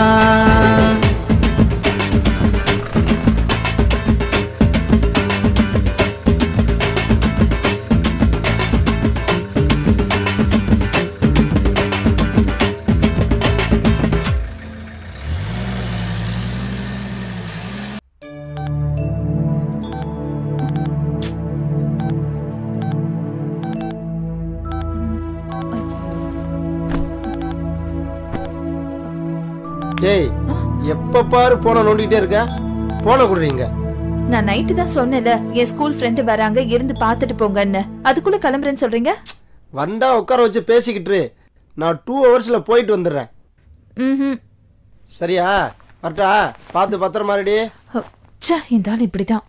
ஏய் எப்ப பாரு போன நோண்டிக்கிட்டே இருக்க போன குடுறீங்க நான் நைட்டு தான் சொன்னேன்ல என் ஸ்கூல் ஃப்ரெண்டு வராங்க இருந்து பார்த்துட்டு போங்கன்னு அதுக்குள்ள கிளம்புறேன்னு சொல்றீங்க வந்தா உட்கார வச்சு பேசிக்கிட்டு இரு. நான் டூ ஹவர்ஸ்ல போயிட்டு வந்துடுறேன் ம் சரியா வரட்டா பார்த்து பத்திரமா ரெடி ச்சே இந்த ஆள் இப்படிதான்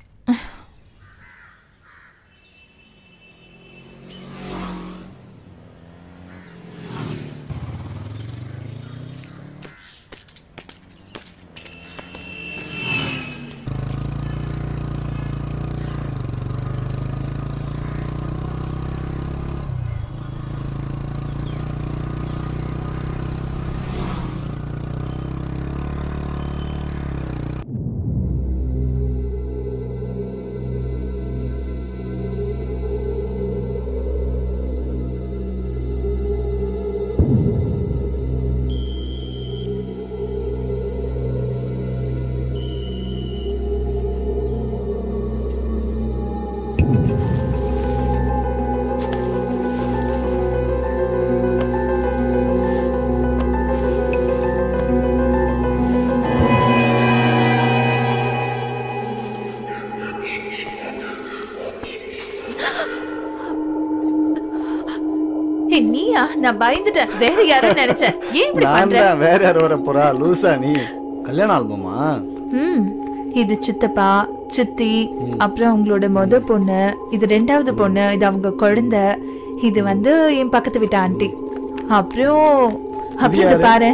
ஏய், நீயா நான் பயந்துட்டேன் வேற யாரோ நினைச்சேன் ஏன் இப்படி நான் பண்ற தான் வேற யார் வர போறா லூசா நீ கல்யாண ஆல்பமா ம் இது சித்தப்பா சித்தி அப்புறம் அவங்களோட முத பொண்ணு இது ரெண்டாவது பொண்ணு இது அவங்க குழந்தை இது வந்து என் பக்கத்து வீட்டு ஆண்டி அப்புறம் அப்படி யாரு? பாரு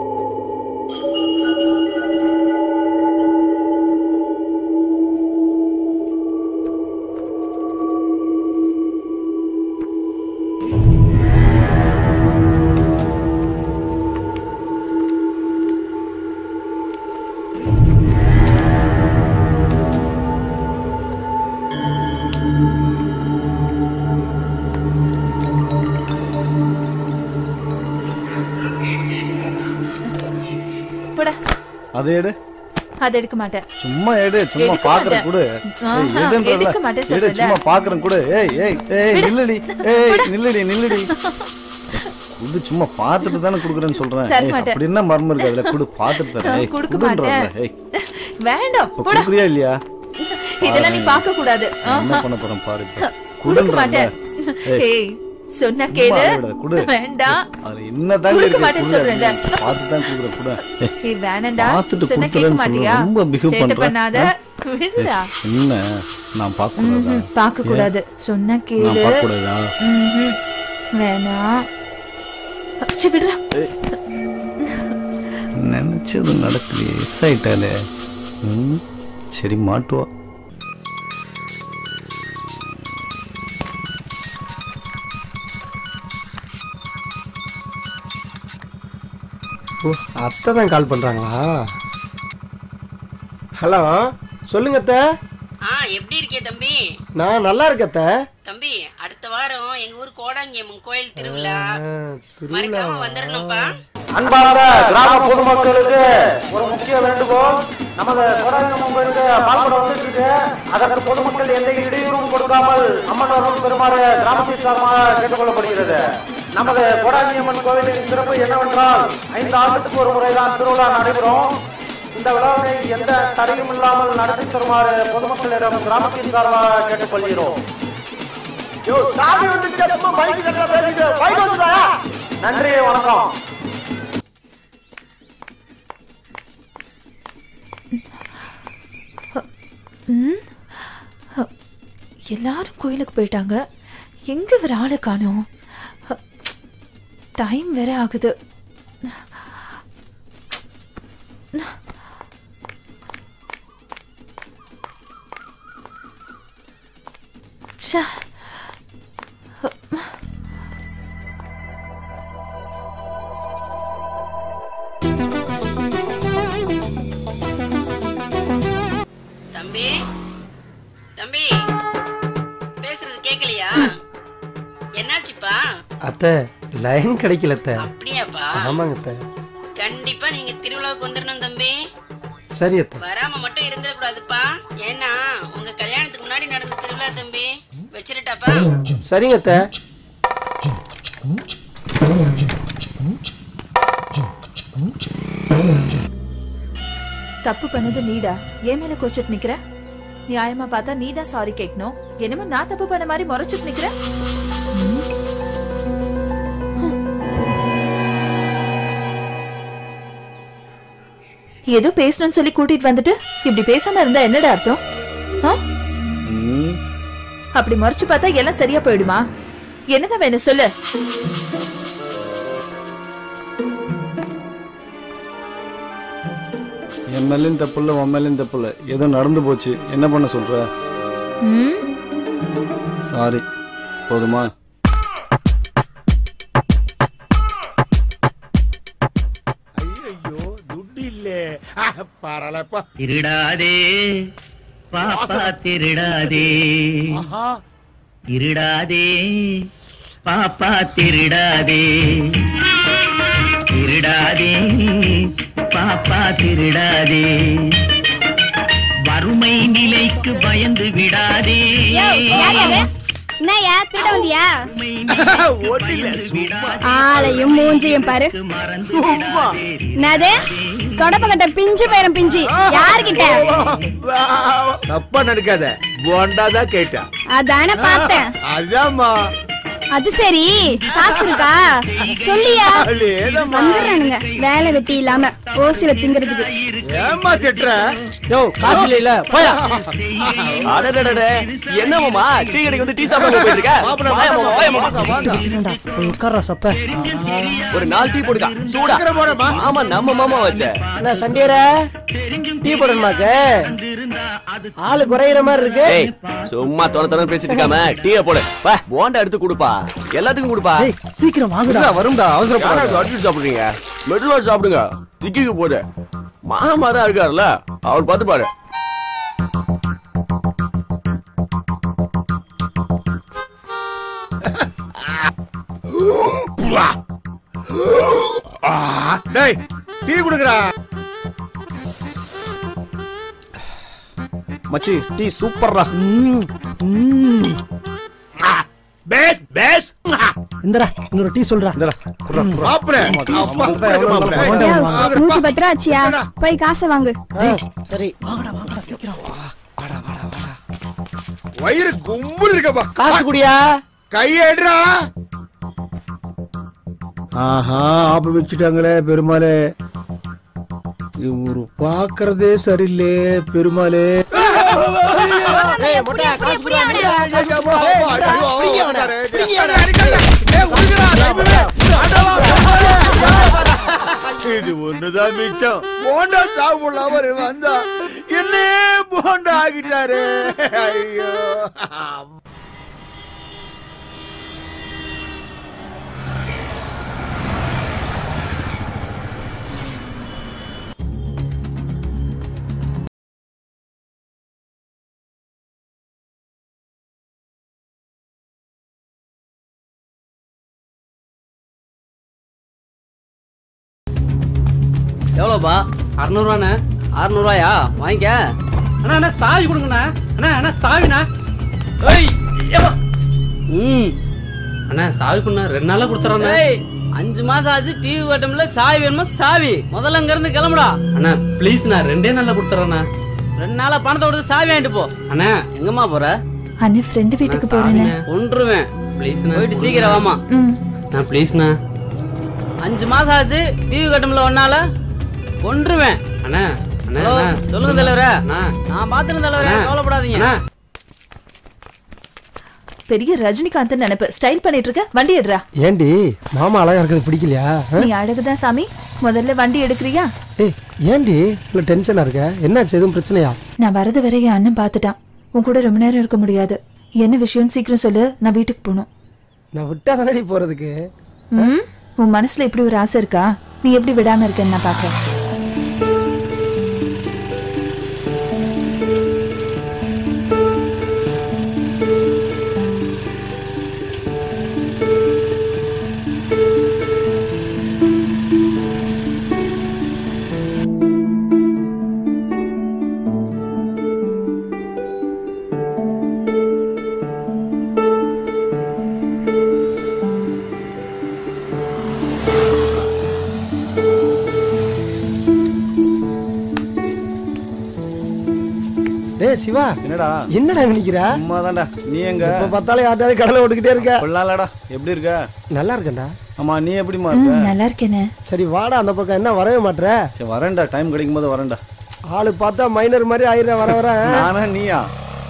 போடா அதை எடு அதை எடுக்க மாட்டேன் சும்மா எடு சும்மா எடுக்க பாக்குறேன் மாட்டேன். கூட ஆஹா, ஏய், எடுன்றல. எடுக்க மாட்டேன் எடு சொல்றேன்ல. சும்மா பாக்குறேன் கூட ஏய் ஏய் ஏய் நில்லுடி ஏய் நில்லுடி நில்லுடி குடு சும்மா பார்த்துட்டு தானே குடுக்குறேன்னு சொல்றேன் தர ஏய், மாட்டேன். அப்படி என்ன மர்மம் இருக்கு அதுல குடு பார்த்துட்டு தரேன் ஏய் கொடுக்க குடுன்றல மாட்டேன் ஏய் வேண்டாம் இப்ப போடா குடுக்குறியா இல்லையா இதெல்லாம் நீ பார்க்க கூடாது என்ன ஆஹா. பண்ண போறேன் பாரு இப்ப கொடுக்க குடுன்றல மாட்டேன் ஏய் ஏய் சொன்னா கேளு சும்மா விடாத, குடு. வேண்டாம் அது என்ன தாண்டி கொடுக்க இருக்கு மாட்டேன்னு குடு சொல்றேன்ல. பார்த்து தான் குடுக்குறேன் குடு ஏய், ஏய் வேணாம்டா பார்த்துட்டு சொன்னா கேட்க கொடுக்குறேன்னு மாட்டியா சொல்ல ரொம்ப பிஹேவ் சேட்டை பண்ற பண்ணாத ஆ? விடுடா ஏய், என்ன நான் பார்க்க கூடாதா ம்ஹும், பார்க்க கூடாது சொன்னா நான் கேளு பார்க்க கூடாதா ம்ஹும். வேணாம் சி விடுறா நினைச்சது நடக்கலையே எஸ் ஆயிட்டாலே ம், சரி மாட்டுவா ஓ அத்தை தான் கால் பண்ணுறாங்களா ஹலோ சொல்லுங்க அத்தை ஆ எப்படி இருக்கே தம்பி நான் நல்லா இருக்கேன் அத்தை தம்பி அடுத்த வாரம் எங்க ஊர் கோடாங்கியம்மன் கோயில் திருவிழா திருவிழா மறக்காம வந்துடணும்ப்பா அன்பார்ந்த கிராம பொதுமக்களுக்கு ஒரு முக்கிய வேண்டுகோள் நமது கொடாங்கம்மன் கோயிலுக்கு பால்படம் வந்துட்டு இருக்கு அதற்கு பொதுமக்கள் எந்த இடையூறும் கொடுக்காமல் அம்மன் அருள் பெறுமாறு கிராமத்தின் சார்பாக கேட்டுக்கொள்ளப்படுகிறது நமது கொடாங்கியம்மன் கோவிலின் சிறப்பு என்னவென்றால் ஐந்து ஆண்டுக்கு ஒரு முறைதான் திருவிழா நடைபெறும் இந்த விழாவை எந்த தடையும் இல்லாமல் நடத்தி தருமாறு பொதுமக்களிடம் கிராமத்தின் சார்பாக கேட்டுக்கொள்கிறோம் யோ, சாமி வந்துருச்சு, சும்மா பைக்கு கட்டுற பேசிட்டு, பைக் வந்துடா. நன்றி வணக்கம் ம் அ, எல்லாரும் கோயிலுக்கு போயிட்டாங்க எங்க வேற ஆளை காணோம் டைம் வேற ஆகுது ச்சே. தம்பி தம்பி பேசுறது கேட்கலையா என்னாச்சுப்பா அத்தை லைன் கிடைக்கல அத்தை அப்படியாப்பா ஆமாங்க அத்தை கண்டிப்பா நீங்க திருவிழாவுக்கு வந்துடணும் தம்பி சரி அத்தை வராம மட்டும் இருந்துடக்கூடாதுப்பா ஏன்னா உங்க கல்யாணத்துக்கு முன்னாடி நடந்த திருவிழா தம்பி வச்சிருட்டாப்பா சரிங்க அத்தை தப்பு பண்ணது நீடா என் மேல கோச்சிட்டு நிக்கிற நியாயமா பார்த்தா நீ தான் சாரி கேட்கணும் என்னமோ நான் தப்பு பண்ண மாதிரி முறைச்சிட்டு நிக்கிற ம். ஏதோ பேசணும்னு சொல்லி கூட்டிட்டு வந்துட்டு இப்படி பேசாம இருந்தா என்னடா அர்த்தம் ஆ? ம், அப்படி முறைச்சு பார்த்தா எல்லாம் சரியா போயிடுமா என்னதான் வேணும் சொல்லு என் மேலேயும் தப்பு இல்லை உன் மேலேயும் தப்பு இல்லை ஏதோ நடந்து போச்சு என்ன பண்ண சொல்ற ம் சாரி போதுமா ஐயோ துட்டு இல்லே பரவாயில்லப்பா திருடாதே பாப்பா திருடாதே ஆஹா திருடாதே பாப்பா திருடாதே திருடாதே பாப்பா திருடாதே வறுமை நிலைக்கு பயந்து விடாதே என்னய்யா திருட வந்தியா ஒண்ணில்ல சும்மா ஆளையும் மூஞ்சியும் பாரு சும்மா என்னது தொடப்பங்கட்ட பிஞ்சு பேரம் பிஞ்சு யாருகிட்ட தப்பா நினைக்காத போண்டா தான் கேட்டா அதானே பார்த்தேன் அதாம்மா அது சரி காசு இருக்கா சொல்லியா வந்துடுறானுங்க வேலை வெட்டி இல்லாம ஓசில திங்கிறதுக்கு ஏமா திட்டுற யோ காசு இல்ல இல்ல போயா அடடடடே என்ன மாமா டீ கடைக்கு வந்து டீ சாப்பிட போயிட்டு இருக்க மாப்பிள, வாயா மாமா, வாயா மாமா. போய் உட்கார்றா சப்ப ஒரு நாலு டீ போடுக்கா சூடா சீக்கிரம் போடுமா. ஆமா நம்ம மாமா வச்ச என்ன சண்டியர டீ போடணுமாக்க ஆளு குறையிற மாதிரி இருக்கு ஏய் சும்மா தொண தொண பேசிட்டு இருக்காம டீய போடு வா போண்டா எடுத்து கொடுப்பா எல்லாத்துக்கும் கொடுப்பா சீக்கிரம் இருடா, வரும்டா அவசரப்படாத அடிச்சு சாப்பிடுறீங்க மெதுவா சாப்பிடுங்க திக்கிக்கு போடு மாமா தான் இருக்காருல்ல அவர் பார்த்து பாரு ஆ, டேய் டீ குடுக்குறா மச்சி டீ சூப்பர்ரா பேஸ் பேஸ் இந்தடா இன்னொரு டீ சொல்றா மாப்பிள அப்பா, மாப்பிள. நூத்தி பத்து ரூபா ஆச்சியா போய் காசை வாங்கு சரி வயிறு கும்பல் இருக்கப்பா காசு குடியா கையேடுறா ஆஹா ஆப்பு வச்சுட்டாங்களே பெருமாளே இவரு பாக்குறதே சரியில்லே பெருமாளே ஏய் மொட்டை காசு குடியா இது ஒண்ணுதான் மிச்சம் போண்டா சாப்பிடலாம வந்தா என்ன போண்டா ஆகிட்டாரு ஐயோ எவ்வளோப்பா அறநூறுவாண்ணே அறநூறுவாயா வாங்கிக்க அண்ணா அண்ணா சாவி கொடுங்கண்ணா அண்ணா அண்ணா சாவிண்ணா ஏய் ஏம்மா. ம் அண்ணா சாவி கொடுண்ணா ரெண்டு நாளா கொடுத்துறேண்ணா ஏய் அஞ்சு மாசம் ஆச்சு டிவி கட்டம்ல சாவி வேணுமா சாவி முதல்ல இங்க இருந்து கிளம்புடா அண்ணா ப்ளீஸ்ண்ணா ரெண்டே நாள்ல கொடுத்துறேண்ணா ரெண்டு நாளா பணத்தை கொடுத்து சாவி வாங்கிட்டு போ அண்ணா எங்கம்மா போற அண்ணே ஃப்ரெண்டு வீட்டுக்கு போறேனே கொன்றுவேன் ப்ளீஸ்ண்ணா போயிட்டு சீக்கிரம் வாமா ம் அண்ணா ப்ளீஸ்ண்ணா அஞ்சு மாசம் ஆச்சு டிவி கட்டம்ல ஒன்னால கொன்றுவேன் அண்ணா அண்ணா ஹலோ, அண்ணா. சொல்லுங்க தலைவரே அண்ணா நான் பாத்துறேன் தலைவரே அண்ணா. கவலைப்படாதீங்க அண்ணா பெரிய ரஜினிகாந்த் நினைப்பு ஸ்டைல் பண்ணிட்டு இருக்க வண்டி எடுறா ஏண்டி மாமா அழகா இருக்கிறது பிடிக்கலையா ஆ? நீ அழகுதான் சாமி முதல்ல வண்டி எடுக்கிறியா ஏய் ஏண்டி இவ்வளவு டென்ஷனா இருக்க என்னாச்சு எதுவும் பிரச்சனையா நான் வரது வரை என் அண்ணன் பார்த்துட்டான் உன் கூட ரொம்ப நேரம் இருக்க முடியாது என்ன விஷயம்னு சீக்கிரம் சொல்லு நான் வீட்டுக்கு போகணும் நான் விட்டா தானடி போறதுக்கு ம் உன் மனசுல இப்படி ஒரு ஆசை இருக்கா நீ எப்படி விடாம இருக்கேன்னு நான் பாக்குறேன் டேய் சிவா என்னடா என்னடா இங்க நிக்கிற சும்மா தான்டா நீ எங்க எப்ப பார்த்தாலும் யார்ட்டாவது கடலை ஓட்டுக்கிட்டே இருக்க கொள்ளாலடா எப்படி இருக்க நல்லா இருக்கேன்டா ஆமா நீ எப்படிமா ம் இருக்க நல்லா இருக்கேனே சரி வாடா அந்த பக்கம் என்ன வரவே மாட்ற சரி வரேன்டா டைம் கிடைக்கும் போது வரேன்டா ஆளு பார்த்தா மைனர் மாதிரி ஆயிடுற வர வர நானா நீயா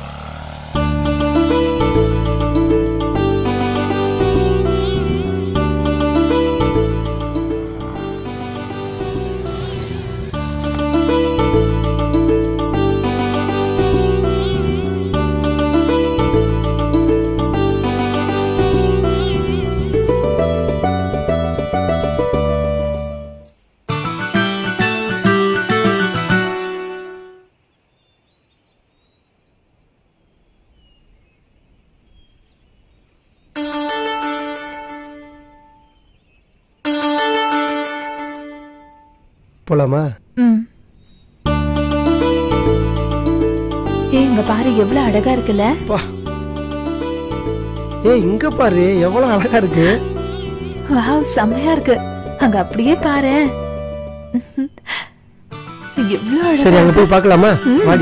போலாமா ம் ஏய் இங்க பாரு எவ்வளவு அழகா இருக்குல்ல ஏய் இங்க பாரு எவ்வளவு அழகா இருக்கு வாவ் செம்மையா இருக்கு அங்க அப்படியே பாரு எவ்வளவு அழகா சரி அங்க இருக்கு. போய் பார்க்கலாமா ம். வாடி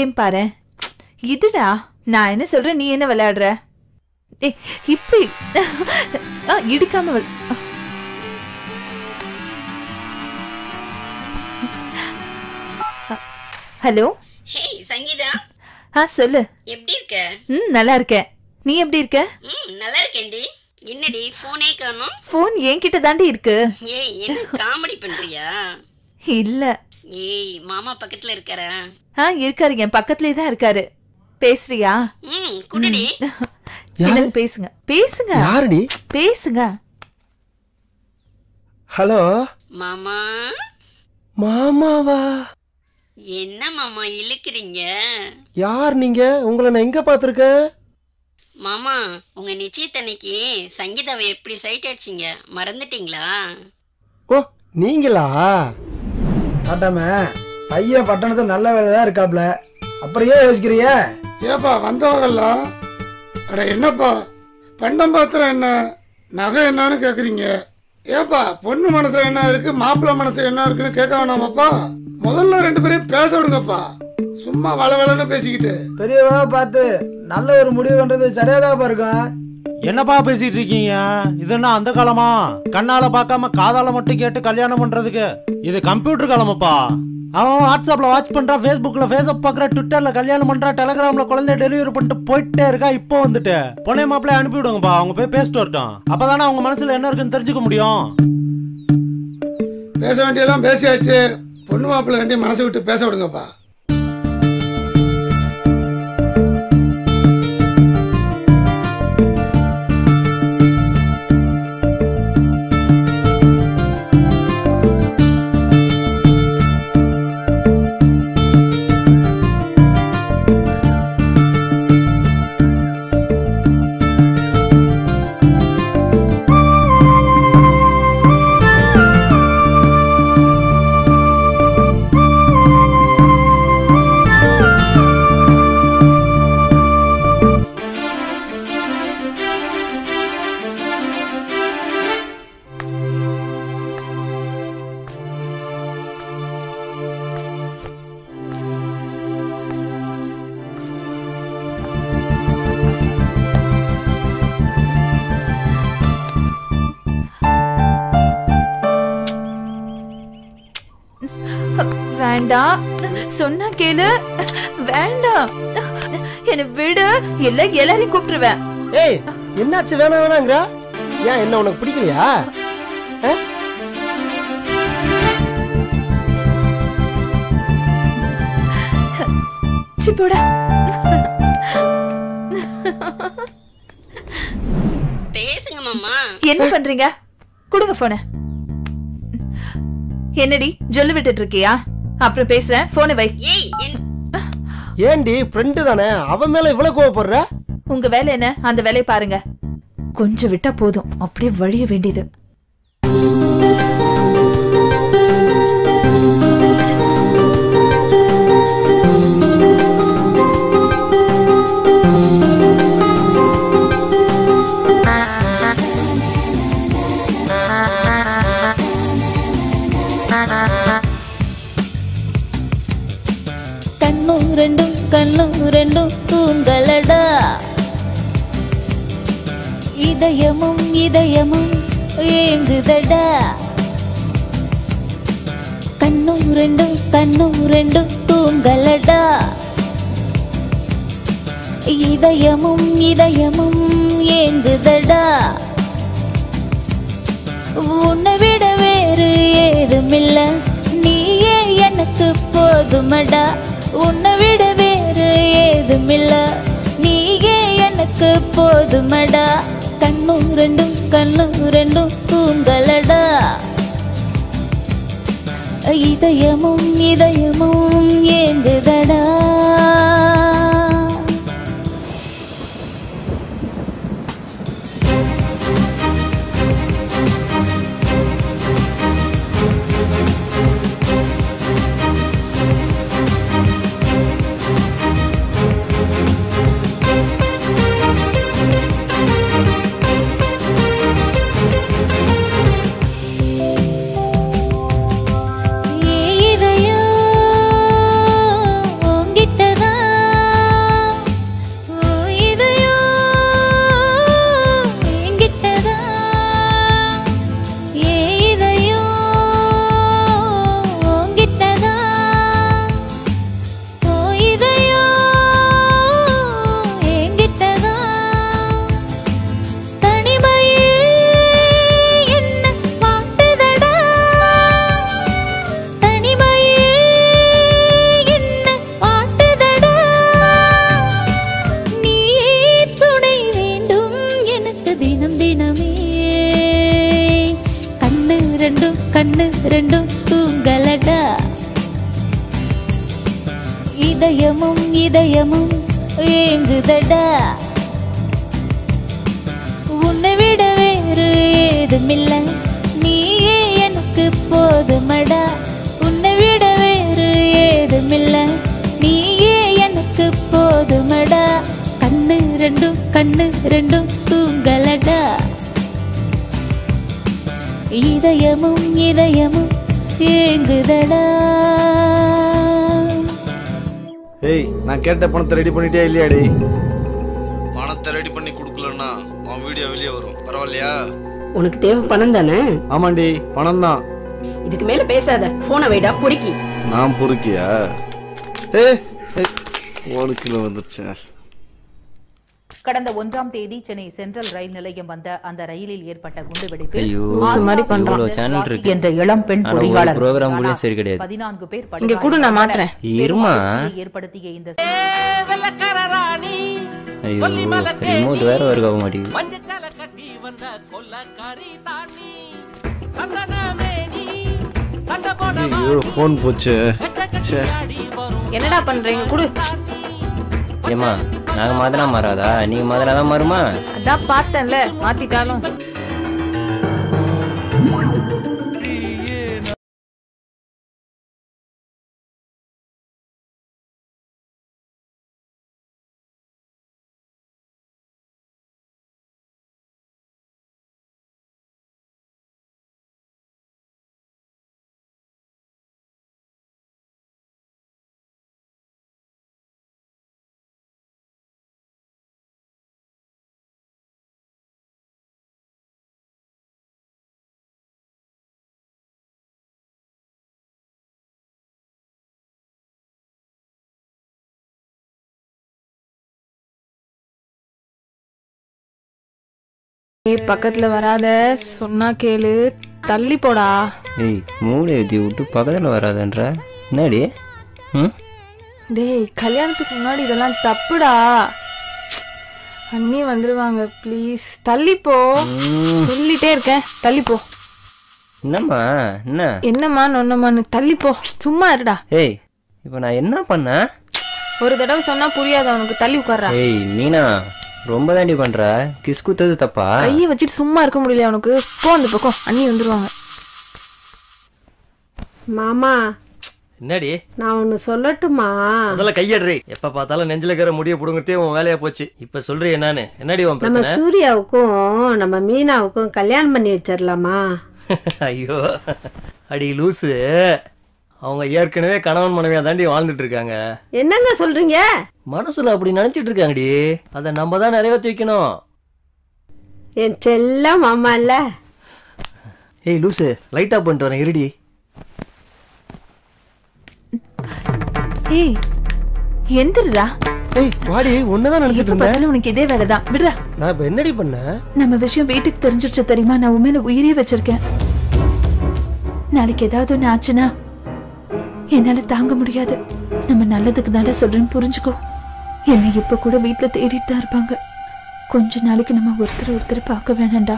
கேம் பாரு இதுடா நான் என்ன சொல்றேன் நீ என்ன விளையாடுற ஏய் இப்படி ஆ, இடிக்காம விளை- ஹலோ ஹேய் சங்கீதா ஆ சொல்லு எப்படி இருக்க ம் நல்லா இருக்கேன் நீ எப்படி இருக்க ம் நல்லா இருக்கேன்டி என்னடி ஃபோனே காணோம் ஃபோன் என்கிட்ட தாண்டி இருக்கு ஏய் என்ன காமெடி பண்றியா இல்ல ஏய் மாமா பக்கத்துல இருக்காரா ஆ இருக்காரு என் பக்கத்துலயே தான் இருக்காரு பேசுறியா ம் குடுடி என்னது பேசுங்க பேசுங்க யாருடி பேசுங்க ஹலோ மாமா மாமாவா என்ன மாமா இழுக்கிறீங்க யார் நீங்க உங்களை நான் எங்க பார்த்துருக்கேன் மாமா உங்க நிச்சயத்தன்னைக்கு சங்கீதாவை எப்படி சைட் அடிச்சீங்க மறந்துட்டீங்களா ஓ நீங்களா காட்டாம பையன் பட்டணத்துல நல்ல வேலை தான் இருக்காப்ல அப்புறம் ஏன் யோசிக்கிறிய ஏப்பா வந்தவங்கெல்லாம் அட என்னப்பா பண்டம் பாத்திரம் என்ன நகை என்னன்னு கேக்குறீங்க ஏப்பா பொண்ணு மனசுல என்ன இருக்கு மாப்பிள்ளை மனசுல என்ன இருக்குன்னு கேட்க வேணாமாப்பா முதல்ல ரெண்டு பேரையும் பேச விடுங்கப்பா சும்மா வள வளன்னு பேசிக்கிட்டு பெரியவளா பார்த்து நல்ல ஒரு முடிவு பண்றது சரியாதாப்பா இருக்கும் என்னப்பா பேசிட்டு இருக்கீங்க இது என்ன அந்த காலமா கண்ணால பார்க்காம காதால மட்டும் கேட்டு கல்யாணம் பண்றதுக்கு இது கம்ப்யூட்டர் காலமாப்பா அவன் வாட்ஸ்அப்ல வாட்ச் பண்றான் ஃபேஸ்புக்ல ஃபேஸ்அப் பாக்குற ட்விட்டர்ல கல்யாணம் பண்றான் டெலிகிராம்ல குழந்தை டெலிவரி பண்ணிட்டு போயிட்டே இருக்கா இப்போ வந்துட்டு பொண்ணை மாப்பிள்ளை அனுப்பி விடுங்கப்பா அவங்க போய் பேசிட்டு வரட்டும் அப்பதானே அவங்க மனசுல என்ன இருக்குன்னு தெரிஞ்சுக்க முடியும் பேச வேண்டியெல்லாம் பேசியாச்சு பொண்ணு மாப்பிள்ளை ரெண்டையும் மனசு விட்டு பேச விடுங்கப்பா வேண்டாம் சொன்னா கேளு வேண்டாம் என்ன விடு இல்ல எல்லாரையும் கூப்பிட்டுருவேன் ஏய் என்னாச்சு வேணாம் வேணாங்கிற ஏன் என்ன உனக்கு பிடிக்கலையா ஆ? சி போடா பேசுங்க மாமா என்ன பண்றீங்க கொடுங்க போன என்னடி ஜொல்லு விட்டுட்டு இருக்கியா அப்புறம் பேசுறேன் போனை வை ஏய் என் ஏண்டி ஃப்ரெண்டு தானே அவன் மேல இவ்வளவு கோவப்படுற உங்க வேலை என்ன அந்த வேலையை பாருங்க கொஞ்சம் விட்டா போதும் அப்படியே வழிய வேண்டியது கண்ணும் ரெண்டும் கண்ணும் ரெண்டும் தூங்கலடா இதயமும் இதயமும் ஏங்குதடா கண்ணும் ரெண்டும் கண்ணும் ரெண்டும் தூங்கலடா இதயமும் இதயமும் ஏங்குதடா உன்னை விட வேறு ஏதுமில்ல நீயே எனக்கு போதுமடா உன்னை விட வேறு ஏதுமில்ல நீயே எனக்கு போதுமடா கண்ணும் ரெண்டும் கண்ணும் ரெண்டும் தூங்கலடா இதயமும் இதயமும் ஏங்குதடா ஏ இதயம் உன்கிட்டதான் ஏதுமில்ல நீயே எனக்கு போதுமடா உன்னை விட வேறு ஏதுமில்ல நீயே எனக்கு போதுமடா கண்ணு ரெண்டும் கண்ணு ரெண்டும் தூங்கலடா இதயமும் இதயமும் ஏங்குதடா ஏய் நான் கேட்ட பணத்தை ரெடி பண்ணிட்டே இல்லையா டேய் பணத்தை ரெடி பண்ணி கொடுக்கலன்னா உன் வீடியோ வெளியே வரும் பரவாயில்லையா உனக்கு தேவை பணம் தானே ஆமாண்டி பணம் தான் இதுக்கு மேல பேசாத போனை வைடா பொறுக்கி நான் பொறுக்கியா ஏ ஒரு கிலோ வந்துருச்சேன் கடந்த ஒன்றாம் தேதி சென்னை சென்ட்ரல் ரயில் நிலையம் வந்த அந்த ரயிலில் ஏற்பட்ட குண்டுவெடிப்பில் ஐயோ, ஆந்திரா மாதிரி பண்றான். இவ்வளவு channel இருக்கு. என்ற இளம் பெண் ஆனா ஒரு பொறியாளர் program கூடயும் சரி கிடையாது. பதினான்கு பேர் இங்க கொடு, நான் மாத்துறேன். இருமா. படுகாயங்களை ஏற்படுத்திய இந்த ஐயோ ரிமோட் வேற வருக ஆக மாட்டேங்குது ஐயோ ஃபோன் போச்சு ச்சே என்னடா பண்றீங்க குடு ஏமா நாங்க மாதிரினா மாறாதா நீங்க மாதிரினா தான் மாறுமா அதான் பார்த்தேன்ல மாத்திட்டாலும் ஏய் பக்கத்துல வராத சொன்னா கேளு தள்ளி போடா ஏய் மூளை ஏற்றி விட்டு பக்கத்தில் வராதன்ற என்னடி ம் டேய் கல்யாணத்துக்கு முன்னாடி இதெல்லாம் தப்புடா அண்ணி வந்துருவாங்க ப்ளீஸ் தள்ளி போ சொல்லிட்டே இருக்கேன் தள்ளி போ என்னம்மா என்ன என்னம்மா நொன்னம்மான்னு தள்ளி போ சும்மா இருடா ஏய் இப்போ நான் என்ன பண்ணேன் ஒரு தடவை சொன்னா புரியாது அவனுக்கு தள்ளி உட்கார்றா ஏய் மீனா ரொம்ப தாண்டி பண்ற கிஸ் குத்தது தப்பா கையை வச்சுட்டு சும்மா இருக்க முடியல அவனுக்கு போ அந்த பக்கம் அண்ணி வந்துருவாங்க மாமா என்னடி நான் ஒன்னு சொல்லட்டுமா முதல்ல கையடுறி எப்ப பார்த்தாலும் நெஞ்சில இருக்கிற முடிய புடுங்கத்தே உன் வேலையா போச்சு இப்ப சொல்றிய நானு என்னடி உன் நம்ம பிரச்சனை சூர்யாவுக்கும் நம்ம மீனாவுக்கும் கல்யாணம் பண்ணி வச்சிடலாமா ஐயோ அடி லூசு அவங்க ஏற்கனவே கணவன் மனைவியா தாண்டி வாழ்ந்துட்டு இருக்காங்க என்னங்க சொல்றீங்க மனசுல அப்படி நினைச்சிட்டு இருக்காங்கடி அதை நம்ம தான் நிறைவேற்றி வைக்கணும் என் செல்ல மாமா இல்ல ஏய் லூசு லைட் ஆஃப் பண்ணிட்டு வரேன் இருடி ஏய் எந்திரா ஏய் வாடி உன்னதான் நினைச்சிட்டு எப்ப இருந்தேன் பார்த்தாலும் உனக்கு இதே வேலைதான் விடுறா நான் இப்ப என்னடி பண்ணேன் நம்ம விஷயம் வீட்டுக்கு தெரிஞ்சிருச்சு தெரியுமா நான் உன் மேல உயிரே வச்சிருக்கேன் நாளைக்கு ஏதாவது ஒண்ணு ஆச்சுன்னா என்னால தாங்க முடியாது நம்ம நல்லதுக்கு தானே சொல்றேன்னு புரிஞ்சுக்கோ என்னை இப்ப கூட வீட்டுல தேடிட்டு தான் இருப்பாங்க கொஞ்ச நாளைக்கு நம்ம ஒருத்தர் ஒருத்தர் பார்க்க வேணாம்டா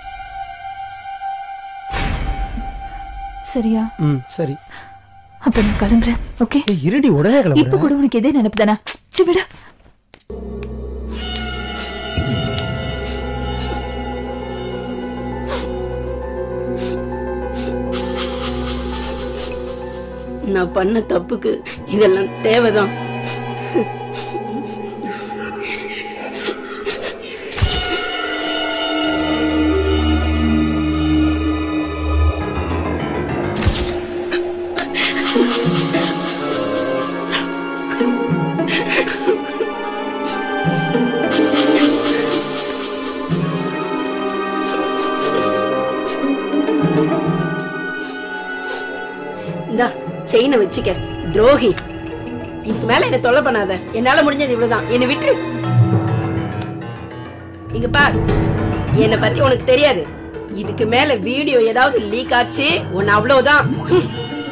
சரியா ம் சரி அப்ப நான் கிளம்புறேன் ஓகே இருடி உடனே இப்ப கிளம்புறேன் கூட உனக்கு இதே நினைப்பு தானே சி விட நான் பண்ண தப்புக்கு இதெல்லாம் தேவைதான் இந்தா செயினை வச்சுக்க துரோகி இதுக்கு மேல என்ன தொல்லை பண்ணாத என்னால முடிஞ்சது இவ்வளவுதான் என்னை விட்டு இங்க பார் என்னை பத்தி உனக்கு தெரியாது இதுக்கு மேல வீடியோ ஏதாவது லீக் ஆச்சு உன்னை அவ்வளவுதான் ஹம்.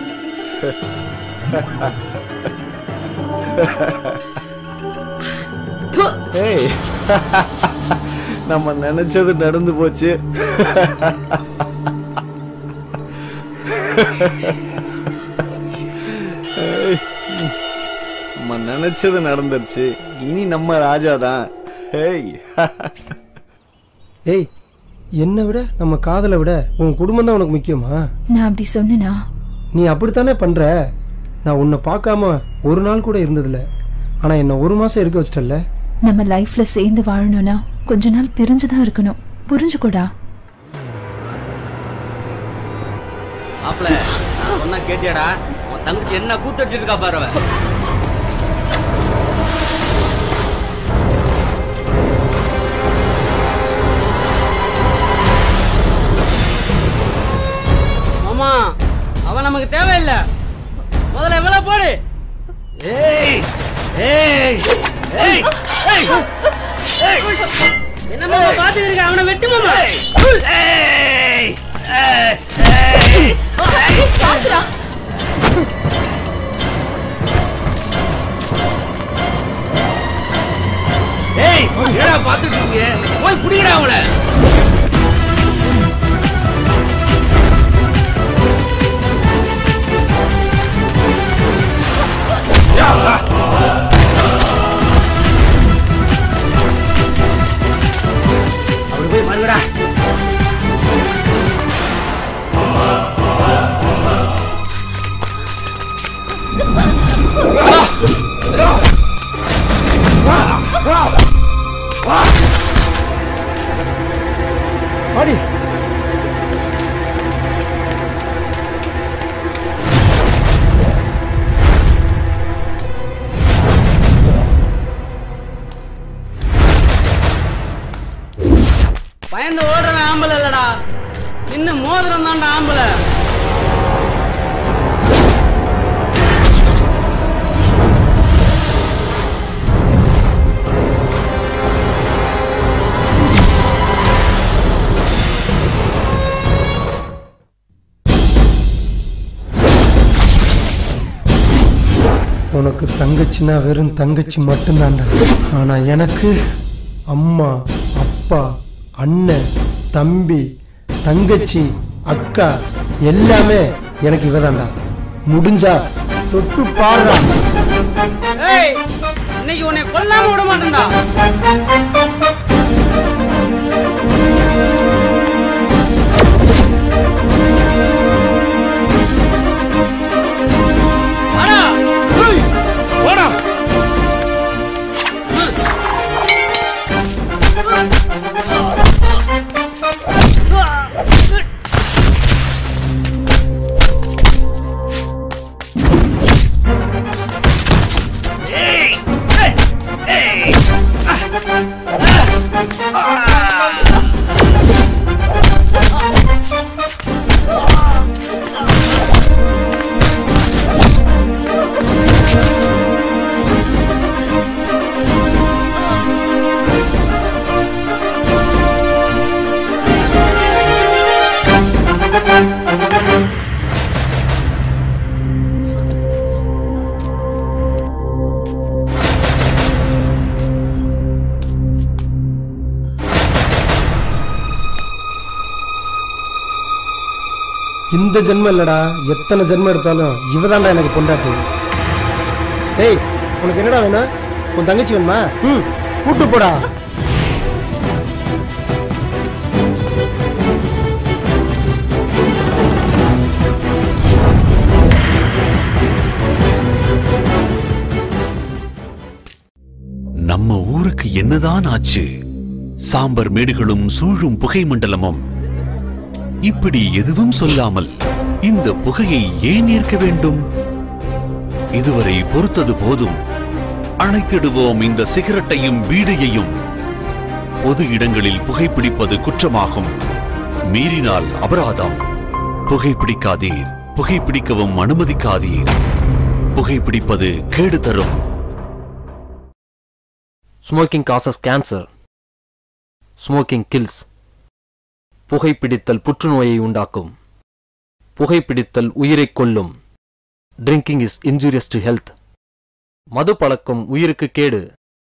து. ஏய் நம்ம நினைச்சது நடந்து போச்சு ஏய், நம்ம நினைச்சது நடந்துருச்சு இனி நம்ம ராஜா தான் ஏய் ஏய் என்னை விட நம்ம காதலை விட உன் குடும்பம் தான் உனக்கு முக்கியமா நான் அப்படி சொன்னேனா நீ அப்படித்தானே பண்ற நான் உன்னை பார்க்காம ஒரு நாள் கூட இருந்ததில்ல ஆனா என்ன ஒரு மாசம் இருக்க வச்சிட்டல்ல நம்ம லைஃப்ல சேர்ந்து வாழணும்னா கொஞ்ச நாள் பிரிஞ்சு தான் இருக்கணும் புரிஞ்சுக்கூடா மாப்பிள சொன்னா கேட்டியாடா உன் தங்கச்சி என்ன கூத்தடிச்சிட்டு இருக்கா பாரு அவ. மாமா அவன் நமக்கு தேவையில்லை முதல்ல எவ்வளவு போடு ஏய் ஏய் ஏய் ஏய் ஏய் என்ன மாமா பாத்துட்டு இருக்க அவனை வெட்டு மாமா ஏய் ஏய் ஏய் என்னடா பாத்துட்டு இருக்கீங்க போய் குடிங்கடா அவளை அப்படி போய் பாருங்கடா ஆடி பயந்து ஓடுறவன் ஆம்பளை இல்லடா இன்னும் மோதிரம் தான்டா ஆம்பளை உனக்கு தங்கச்சினா வெறும் தங்கச்சி மட்டும்தான்டா ஆனா எனக்கு அம்மா அப்பா அண்ணன் தம்பி தங்கச்சி அக்கா எல்லாமே எனக்கு இவதான்டா முடிஞ்சா தொட்டு பாடுறா ஏய் இன்னைக்கு உன்னை கொல்லாம விட மாட்டேன்டா வாடா. போடா ஏய் ஏய் ஏய் இந்த ஜென்மம் இல்லடா எத்தனை ஜென்மம் எடுத்தாலும் இவதான்டா எனக்கு பொண்டாட்டி டேய் உனக்கு என்னடா வேணும் உன் தங்கச்சி வேணுமா ம் கூட்டு போடா நம்ம ஊருக்கு என்னதான் ஆச்சு சாம்பர் மேடுகளும் சூழும் புகை மண்டலமும் இப்படி எதுவும் சொல்லாமல் இந்த புகையை ஏன் ஏற்க வேண்டும் இதுவரை பொறுத்தது போதும் அணைத்திடுவோம் இந்த சிகரெட்டையும் பீடியையும் பொது இடங்களில் புகைப்பிடிப்பது குற்றமாகும் மீறினால் அபராதம் புகைப்பிடிக்காதீர் புகைப்பிடிக்கவும் அனுமதிக்காதீர் புகைப்பிடிப்பது கேடு தரும் smoking causes cancer smoking kills புகைப்பிடித்தல் புற்றுநோயை உண்டாக்கும் புகைப்பிடித்தல் உயிரைக் கொல்லும் drinking is injurious to health மது பழக்கம் உயிருக்கு கேடு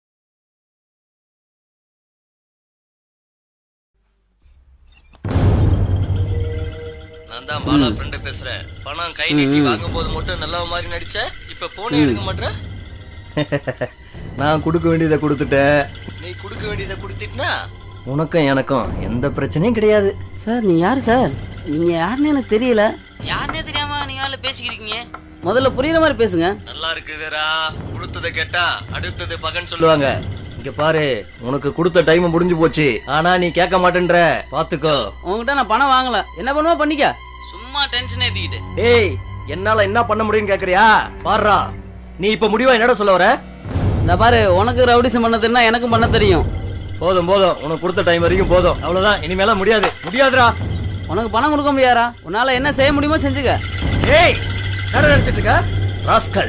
நான் தான் பாலா ஃப்ரெண்டு பேசுறேன் பணம் கை நீட்டி வாங்கும் போது மட்டும் நல்ல மாதிரி நடிச்ச இப்ப போனே எடுக்க மாட்ற நான் கொடுக்க வேண்டியதை கொடுத்துட்டேன் நீ கொடுக்க வேண்டியதை கொடுத்துட்டுனா உனக்கும் எனக்கும் எந்த பிரச்சனையும் கிடையாது சார் நீ யார் சார் நீங்க யாருன்னு எனக்கு தெரியல யாருன்னே தெரியாம நீங்க வேலை பேசிக்கிறீங்க முதல்ல புரியுற மாதிரி பேசுங்க நல்லா இருக்கு வேறா கொடுத்ததை கேட்டா அடுத்தது பகன் சொல்லுவாங்க இங்க பாரு உனக்கு கொடுத்த டைம் முடிஞ்சு போச்சு ஆனா நீ கேட்க மாட்டேன்ற பாத்துக்கோ உங்ககிட்ட நான் பணம் வாங்கல என்ன பண்ணுவா பண்ணிக்க சும்மா டென்ஷன் ஏத்திக்கிட்டு டேய் என்னால என்ன பண்ண முடியும்னு கேக்குறியா பாருடா நீ இப்ப முடிவா என்னடா சொல்ல வர இந்த பாரு உனக்கு ரவுடிசம் பண்ண தெரியும் எனக்கும் பண்ண தெரியும் போதும் போதும் உனக்கு கொடுத்த டைம் வரைக்கும் போதும் அவ்வளவுதான் இனிமேல முடியாது முடியாதுடா உனக்கு பணம் கொடுக்க முடியாதா உன்னால என்ன செய்ய முடியுமோ செஞ்சுக்க ஏய் என்ன நினைச்சிட்டு இருக்க ராஸ்கல்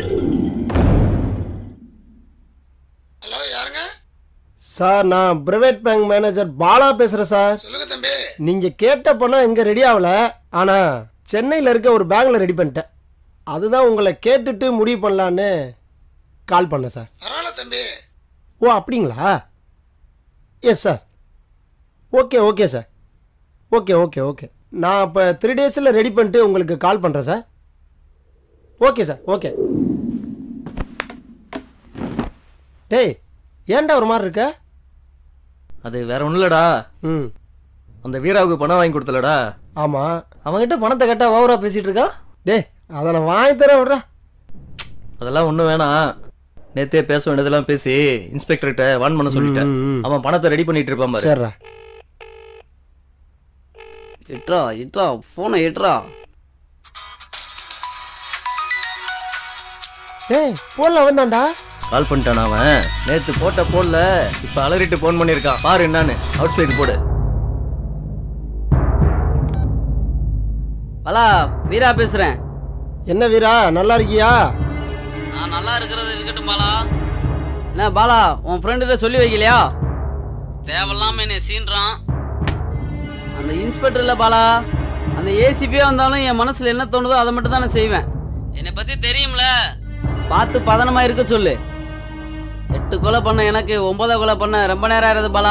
சார் நான் பிரைவேட் பேங்க் மேனேஜர் பாலா பேசுறேன் சார் சொல்லுங்க தம்பி நீங்க கேட்ட பணம் இங்க ரெடி ஆகல ஆனா சென்னையில இருக்க ஒரு பேங்க்ல ரெடி பண்ணிட்டேன் அதுதான் உங்களை கேட்டுட்டு முடிவு பண்ணலான்னு கால் பண்ணேன் சார் பரவாயில்ல தம்பி ஓ அப்படிங்களா yes sir okay okay sir okay okay okay நான் இப்போ த்ரீ டேஸில் ரெடி பண்ணிட்டு உங்களுக்கு கால் பண்ணுறேன் சார் ஓகே சார் ஓகே டேய் ஏன்டா ஒரு மாதிரி இருக்க அது வேற ஒண்ணும் இல்லடா ம் அந்த வீராவுக்கு பணம் வாங்கி கொடுத்தலடா ஆமாம் அவன்கிட்ட பணத்தை கேட்டா ஓவரா பேசிட்டு இருக்கா டேய் அதை நான் வாங்கி தரேன் விட்றா அதெல்லாம் ஒண்ணும் வேணாம் நேத்தே பேச வேண்டியதெல்லாம் பேசி இன்ஸ்பெக்டர்கிட்ட வான் பண்ண சொல்லிட்டேன் அவன் பணத்தை ரெடி பண்ணிட்டு இருப்பான் பாரு சரிடா இட்ரா இட்ரா போனை இட்ரா டேய் போன்ல வந்தான்டா கால் பண்ணிட்டான் அவன் நேத்து போட்ட போன்ல இப்ப அலறிட்டு போன் பண்ணிருக்கான் பாரு என்னன்னு அவுட் ஸ்பீக்கர் போடு பலா வீரா பேசுறேன் என்ன வீரா நல்லா இருக்கியா நான் நல்லா இருக்கிறது இருக்கட்டும் பாலா என்ன பாலா உன் ஃப்ரெண்டுகிட்ட சொல்லி வைக்கலையா தேவையில்லாம என்னை சீன்றான் அந்த இன்ஸ்பெக்டர் இல்ல பாலா அந்த ஏசிபியே வந்தாலும் என் மனசுல என்ன தோணுதோ அதை மட்டும் தான் நான் செய்வேன் என்னை பத்தி தெரியும்ல பார்த்து பதனமா இருக்க சொல்லு எட்டு கொலை பண்ண எனக்கு ஒன்பதை கொலை பண்ண ரொம்ப நேரம் ஆயிருது பாலா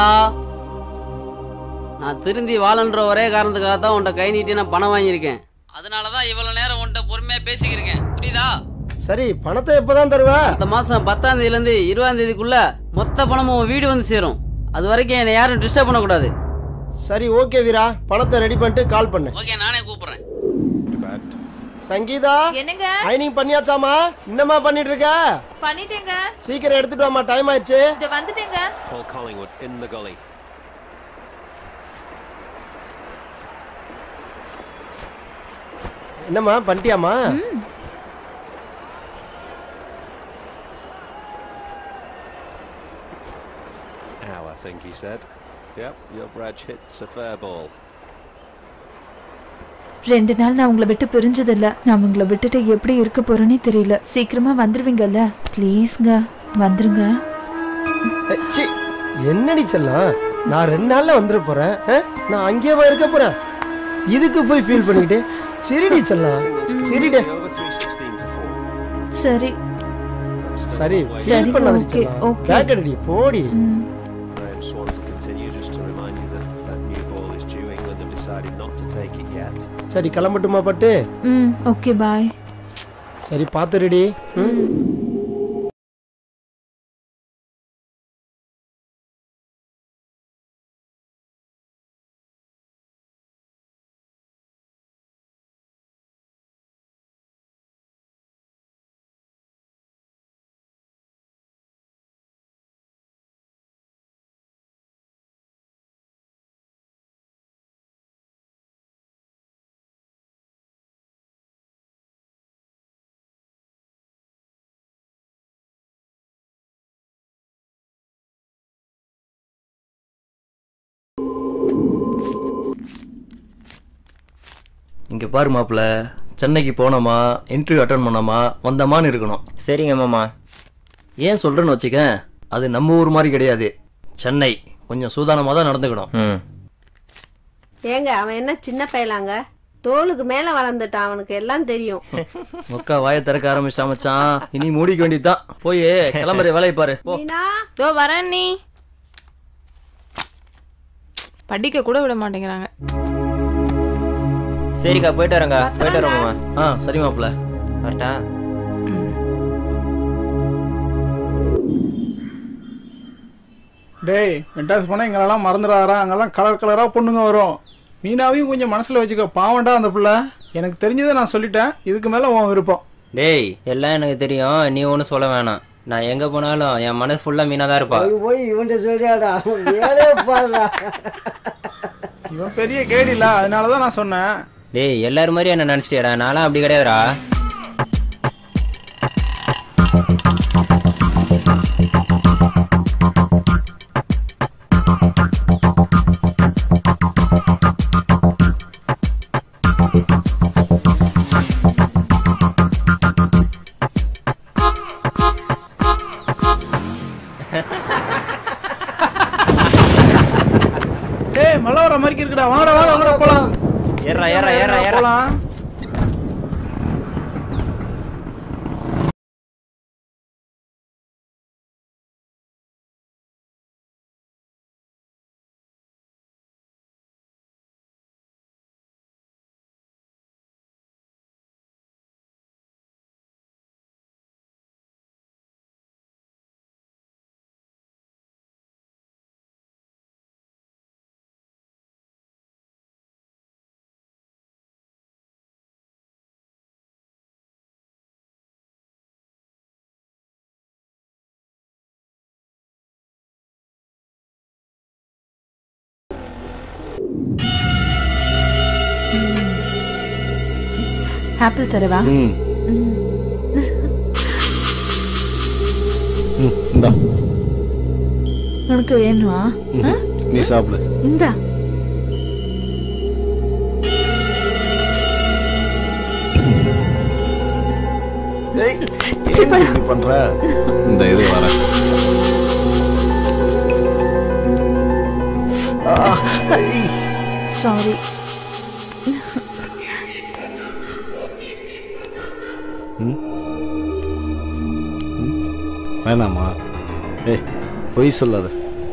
நான் திருந்தி வாழன்ற ஒரே காரணத்துக்காக தான் உன்கிட்ட கை நீட்டி நான் பணம் வாங்கியிருக்கேன் அதனாலதான் இவ்வளவு நேரம் உன்கிட்ட பொறுமையா பேசிக்கிருக்கேன் புரியுதா சரி பணத்தை எப்பதான் தருவ இந்த மாசம் பத்தாம் தேதியில இருந்து இருபதாம் தேதிக்குள்ள மொத்த பணமும் உன் வீடு வந்து சேரும் அது வரைக்கும் என்னை யாரும் டிஸ்டர்ப் பண்ணக்கூடாது சரி ஓகே வீரா பணத்தை ரெடி பண்ணிட்டு கால் பண்ணு ஓகே நானே கூப்பிடுறேன் சங்கீதா என்னங்க ஐனிங் பண்ணியாச்சாமா என்னம்மா பண்ணிட்டு இருக்க பண்ணிட்டேங்க சீக்கிரம் எடுத்துட்டு வாமா டைம் ஆயிடுச்சு இது வந்துட்டேங்க Paul Collingwood in the gully. என்னம்மா பண்ணிட்டியாமா Ow, I think he said. Yep, your Brad hits a fair ball. ரெண்டு நாள் நான் உங்களை விட்டு பிரிஞ்சதில்ல நான் உங்களை விட்டுட்டு எப்படி இருக்க போறேனே தெரியல சீக்கிரமா வந்துருவீங்கல்ல ப்ளீஸ்ங்க வந்துருங்க ஏய், சீ என்னடி செல்லம் நான் ரெண்டு நாள்ல வந்துட போறேன் ஆ? நான் அங்கேயே இருக்க போறேன் இதுக்கு போய் ஃபீல் பண்ணிக்கிட்டு சரிடி செல்லம் சரிடே சரி சரி சரிங்க, ஃபீல் பண்ணாதடி okay, செல்லம் okay. பேக் அடி போடி Graham Swan to continue just to remind you that that new ball is due. England have decided not to take it yet. சரி கிளம்பட்டுமா பட்டு ம் ஓகே பாய் சரி பாத்துருடி ம் இங்க பாரு மாப்பிள்ள சென்னைக்கு போனோமா இன்டர்வியூ அட்டன் பண்ணோமா வந்தோமான்னு இருக்கணும் சரிங்க மாமா ஏன் சொல்றேன்னு வச்சுக்க அது நம்ம ஊர் மாதிரி கிடையாது சென்னை கொஞ்சம் சூதானமாக தான் நடந்துக்கணும் ஏங்க அவன் என்ன சின்ன பயலாங்க தோலுக்கு மேல வளர்ந்துட்டான் அவனுக்கு எல்லாம் தெரியும் மொக்கா வாயை திறக்க ஆரம்பிச்சிட்டா மச்சான் இனி மூடிக்க வேண்டியதுதான் போய் கிளம்புற வேலையை பாரு போ இதோ வரேன் நீ படிக்க கூட விட மாட்டேங்கிறாங்க சரிக்கா போயிட்டு வரேங்க போயிட்டு வரேன் மாமா ஆ சரி மாப்பிள்ள வரட்டா டேய் மெட்ராஸ் போனால் எங்களெல்லாம் மறந்துடாரா அங்கெல்லாம் கலர் கலராக பொண்ணுங்க வரும் மீனாவையும் கொஞ்சம் மனசில் வச்சுக்க பாவண்டா அந்த புள்ள எனக்கு தெரிஞ்சதை நான் சொல்லிட்டேன் இதுக்கு மேலே உன் விருப்பம் டேய் எல்லாம் எனக்கு தெரியும் நீ ஒன்றும் சொல்ல வேணாம் நான் எங்கே போனாலும் என் மனசு ஃபுல்லாக மீனாக தான் இருப்பா போய் போய் இவன்ட்ட சொல்றியாடா வேலையை பாருடா இவன் பெரிய கேடி இல்ல அதனால தான் நான் சொன்னேன் டேய் எல்லாரும் மாதிரி என்ன நினச்சிட்டியாடா நான்லாம் அப்படி கிடையாதுடா டேய் மழை வர மாதிரி இருக்குடா வாடா வாடா வாடா போலாம் ஏறா ஏறா ஏறா ஏறா போலாம் ஆப்பிள் தரவா ம் ம் இந்தா உனக்கு வேணுமா ஆ? நீ சாப்பிடு இந்தா ஏன் இப்படி பண்ற இந்த இது வர சாரி வேணாமா ஏய் பொய் சொல்லாத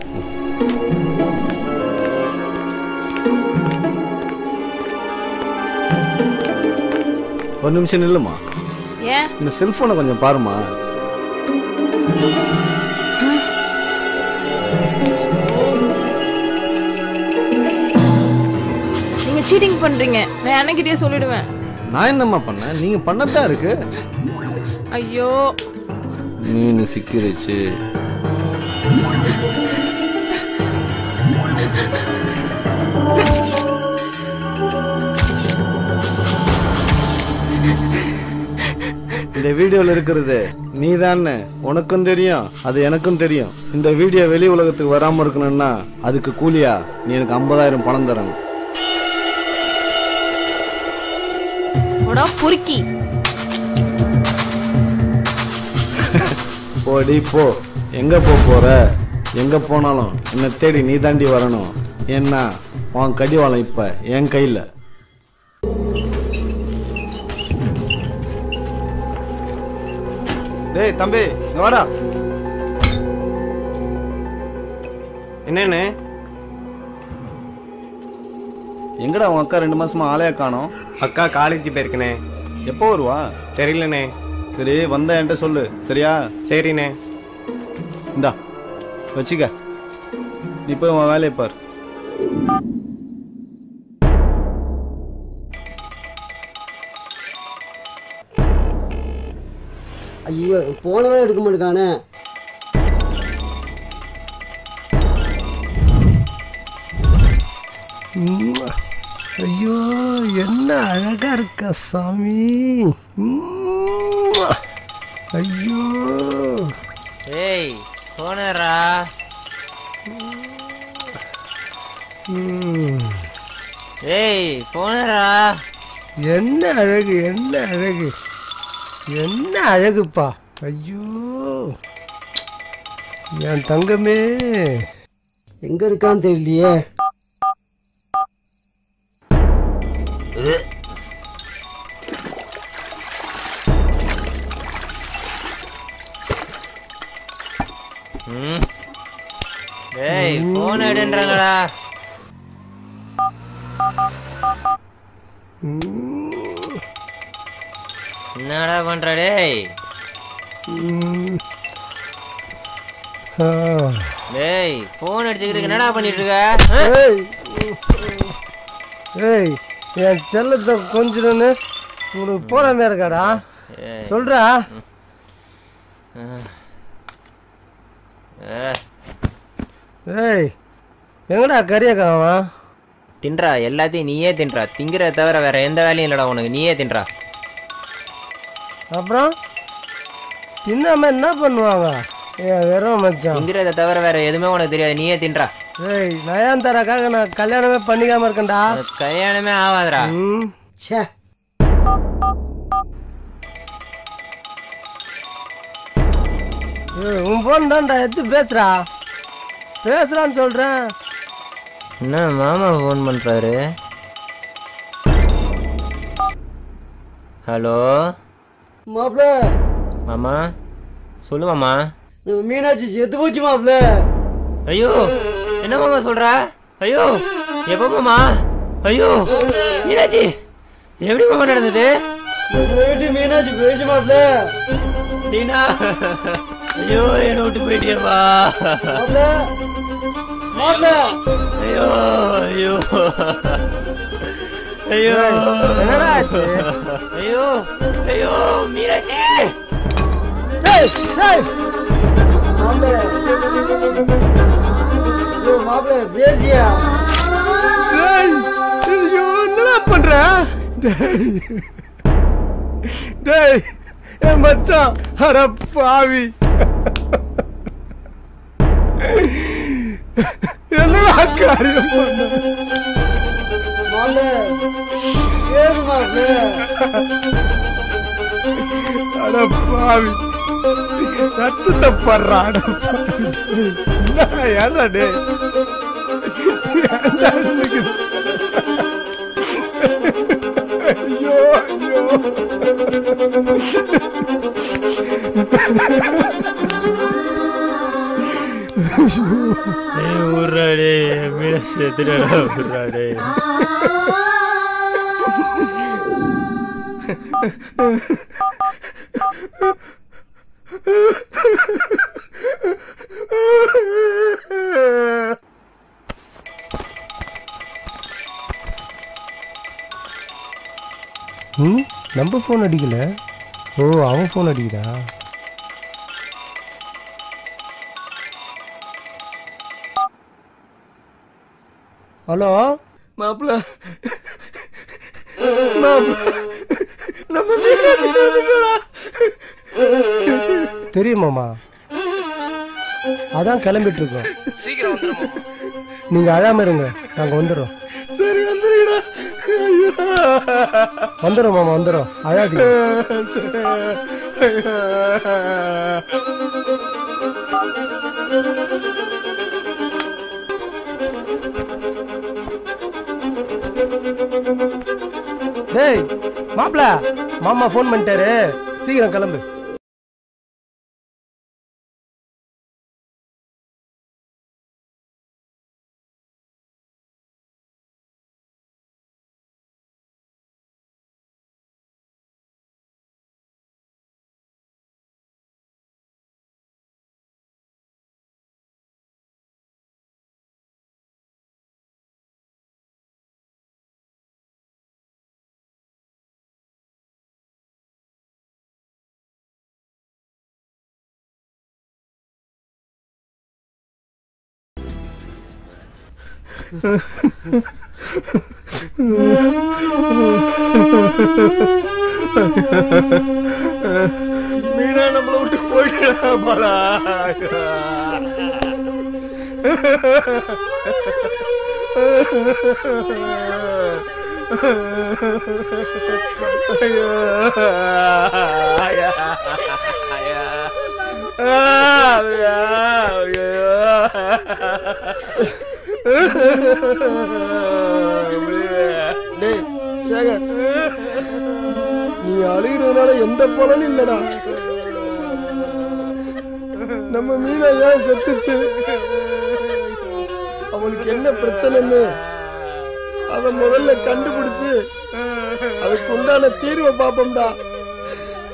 ஒரு நிமிஷம் நில்லுமா ஏன் இந்த செல்போனை கொஞ்சம் பாருமா நீங்க சீட்டிங் பண்றீங்க நான் அண்ணகிட்டயே சொல்லிடுவேன் நான் என்னம்மா பண்ணேன் நீங்க பண்ணதான் இருக்கு ஐயோ மீன் சிக்கிருச்சு இந்த வீடியோல இருக்கிறது நீ தானே உனக்கும் தெரியும் அது எனக்கும் தெரியும் இந்த வீடியோ வெளி உலகத்துக்கு வராம இருக்கணும்னா அதுக்கு கூலியா நீ எனக்கு ஐம்பதாயிரம் பணம் தரணும் போடா பொறுக்கி போடி போ எங்க போ போற எங்க போனாலும் என்னை தேடி நீ தாண்டி வரணும் ஏன்னா உன் கடிவாளம் இப்ப என் கையில டேய் தம்பி இங்க வாடா என்னண்ணே எங்கடா உன் அக்கா ரெண்டு மாசமா ஆளையா காணோம் அக்கா காலேஜ் போயிருக்கனே எப்போ வருவா தெரியலண்ணே சரி வந்த என்கிட்ட சொல்லு சரியா சரிண்ணே இந்தா வச்சுக்க நீ போய் உன் வேலையை பார் ஐயோ போனவே எடுக்க மாட்டேங்கானே ஐயோ என்ன அழகா இருக்க சாமி உம்மா. ஐயோ ஏய் போனரா ம். ஏய் போனரா என்ன அழகு என்ன அழகு என்ன அழகுப்பா ஐயோ என் தங்கமே எங்க இருக்கான்னு தெரியலையே ம் டேய் போன் எடுன்றாங்கடா என்னடா பண்ற டேய் ம். ஆ. டேய் ஃபோன் அடிச்சுக்கிறதுக்கு என்னடா பண்ணிட்டு இருக்க ஆ? ஏய் ஏய் என் செல்லத்தை கொஞ்சம்னு உங்களுக்கு போறாமே இருக்காடா ஏய். சொல்றா ஏ, ஏய் எங்கடா கறியை காவா தின்றா எல்லாத்தையும் நீயே தின்றா திங்கிறத தவிர வேற எந்த வேலையும் இல்லடா உனக்கு நீயே தின்றா அப்புறம் தின்னாம என்ன பண்ணுவாங்க ஏன் வெறும் மச்சான் திங்கிறத தவிர வேற எதுவுமே உனக்கு தெரியாது நீயே தின்றா ஏய் நயான்தாராக்காக நான் கல்யாணமே பண்ணிக்காம இருக்கேன்டா உனக்கு கல்யாணமே ஆகாதுடா ம் ச்சே ஏய், உன் போன் தான்டா எடுத்து பேசுறா பேசுறான்னு சொல்றேன் என்ன மாமா ஃபோன் பண்றாரு ஹலோ மாப்பிள்ள மாமா சொல்லு மாமா நம்ம மீனாட்சி செத்து போச்சு மாப்பிள்ள ஐயோ என்ன மாமா சொல்ற ஐயோ எப்போ மாமா ஐயோ மீனாட்சி எப்படி மாமா நடந்தது போயிட்டு மீனாட்சி போயிடுச்சு மாப்பிள்ள நீனா ஐயோ என்னை விட்டு போயிட்டியப்பா மாப்பிள்ள மாப்பிள்ள ஐயோ ஐயோ ஐயோ என்னடா ஆச்சு? ஐயோ ஐயோ மீனாட்சி டேய் டேய் மாப்பிள்ள ஐயோ மாப்பிள்ள பேசியா டேய் ஐயோ என்னடா பண்ற டேய் டேய் என் மச்சான் அட பாவி என்னடா காரியம் பண்ண மாப்பிள்ள பேசு மாப்பிள்ள அட பாவி ரத்தத்தை படுறா அட பாவி. டேய், என்ன ஏன்டா டேய் ஏன்டா இன்னைக்கு ஐயோ ஐயோ ஏய் ஊர்றாடே மீனா செத்துடா ஊர்றாடே ம் நம்ம ஃபோன் அடிக்கல ஓ அவன் ஃபோன் அடிக்குதா ஹலோ மாப்பிள்ள மாப்பிள்ள நம்ம மீனாட்சி நடந்துட்டா தெரியுமாமா அதான் கிளம்பிட்டு இருக்கோம் சீக்கிரம் வந்துருமா நீங்க அழாம இருங்க நாங்க வந்துடுறோம் சரி வந்துருடா ஐயோ வந்துடுறோம் மாமா வந்துடுறோம் அழாதீங்க டேய் மாப்பிள மாமா ஃபோன் பண்ணிட்டாரு சீக்கிரம் கிளம்பு மீனா நம்மள விட்டு போயிடா பாரா ஐயோ ஐயா ஐயா ஐயா டேய் சேகர் நீ அழுகிறதுனால எந்த பலனும் இல்லடா நம்ம மீனா ஏன் செத்துச்சு அவளுக்கு என்ன பிரச்சனைன்னு அத முதல்ல கண்டுபிடிச்சு அதுக்கு உண்டான தீர்வை பாப்போம்டா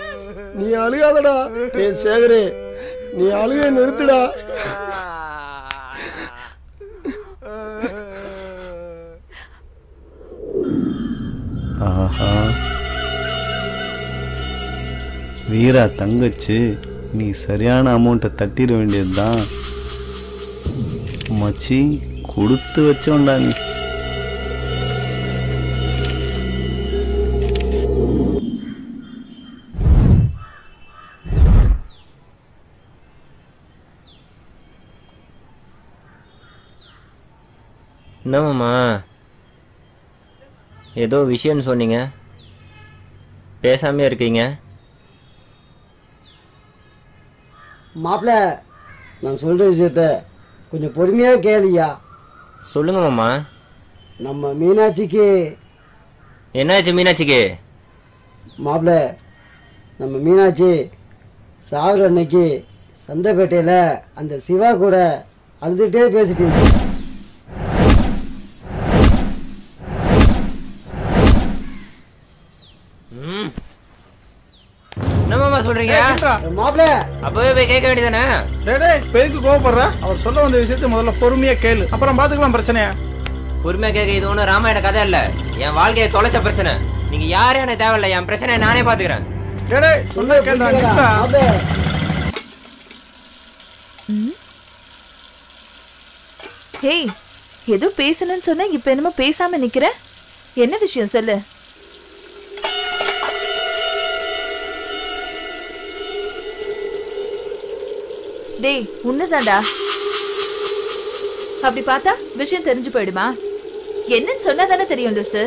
நீ அழுகாதடா ஏ சேகரே நீ அழுகை நிறுத்துடா ஆஹா வீரா தங்கச்சி நீ சரியான அமௌண்ட்டை தட்டிட வேண்டியதுதான் மச்சி கொடுத்து வச்சோண்டா நீ என்னமாம்மா ஏதோ விஷயம்னு சொன்னீங்க பேசாமே இருக்கீங்க மாப்பிள்ள நான் சொல்கிற விஷயத்த கொஞ்சம் பொறுமையாக கேளியா சொல்லுங்க மாமா நம்ம மீனாட்சிக்கு என்னாச்சு மீனாட்சிக்கு மாப்பிள்ள நம்ம மீனாட்சி சாகுற அன்னைக்கு சந்தைப்பேட்டையில் அந்த சிவா கூட அழுதுகிட்டே பேசிட்டு இருந்தா. ம். என்ன மாமா சொல்றீங்க மாப்பிள்ள அப்பவே போய் கேட்க வேண்டியதானே டேய் டேய் இப்ப எதுக்கு கோவப்படுற அவர் சொல்ல வந்த விஷயத்த முதல்ல பொறுமையா கேளு அப்புறம் பாத்துக்கலாம் பிரச்சனையா பொறுமையா கேட்க இது ஒன்றும் ராமாயண கதை இல்ல என் வாழ்க்கையை தொலைச்ச பிரச்சனை நீங்க யாரும் எனக்கு தேவையில்ல என் பிரச்சனையை நானே பாத்துக்கிறேன் டேய் டேய் சொன்ன கேட்டா நிக்கா. ஹேய் ஏதோ பேசணும்னு சொன்னா இப்ப என்னமோ பேசாம நிக்கிற என்ன விஷயம் சொல்லு டேய் உன்னதாண்டா அப்படி பார்த்தா விஷயம் தெரிஞ்சு போயிடுமா என்னன்னு சொன்னா தானே தெரியும் லூசு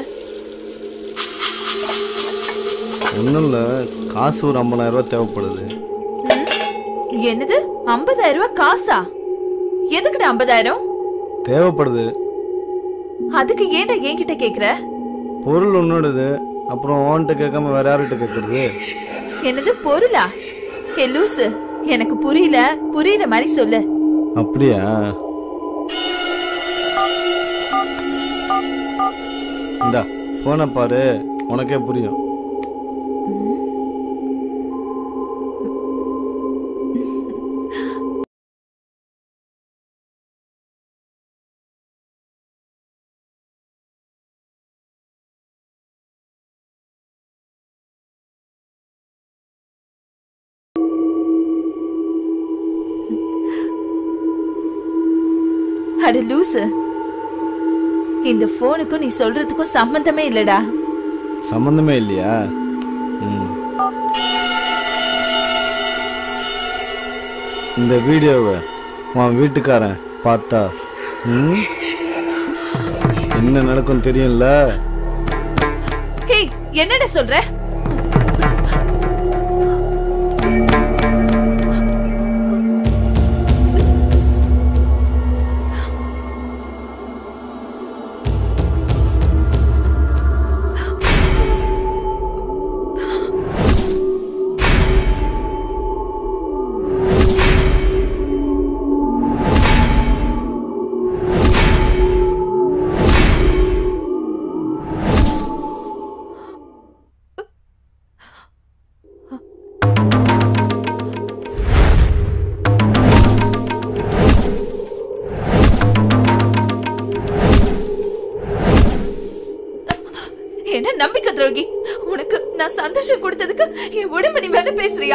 ஒன்றும் இல்லை காசு ஒரு ஐம்பதாயிரம் ரூபாய் தேவைப்படுது என்னது ஐம்பதாயிரம் ரூபாய் காசா எதுக்குடா ஐம்பதாயிரம் தேவைப்படுது அதுக்கு ஏன்டா என்கிட்ட கேக்குற பொருள் உன்னோடது அப்புறம் ஓன்ட்ட கேட்காம வேற யார்கிட்ட கேட்கறது என்னது பொருளா ஏ லூசு எனக்கு புரியல புரியுற மாதிரி சொல்லு அப்படியா இந்தா போனை பாரு உனக்கே புரியும் அட லூசு இந்த போனுக்கும் நீ சொல்றதுக்கும் சம்பந்தமே இல்லடா சம்மந்தமே இல்லையா ம் இந்த வீடியோவை உன் வீட்டுக்காரன் பார்த்தா ம் என்ன நடக்கும் தெரியும்ல ஹேய் என்னடா சொல்ற என்ன நம்பிக்கை துரோகி உனக்கு நான் சந்தோஷம் கொடுத்ததுக்கு என் உடம்பு நீ வேலை பேசுறியா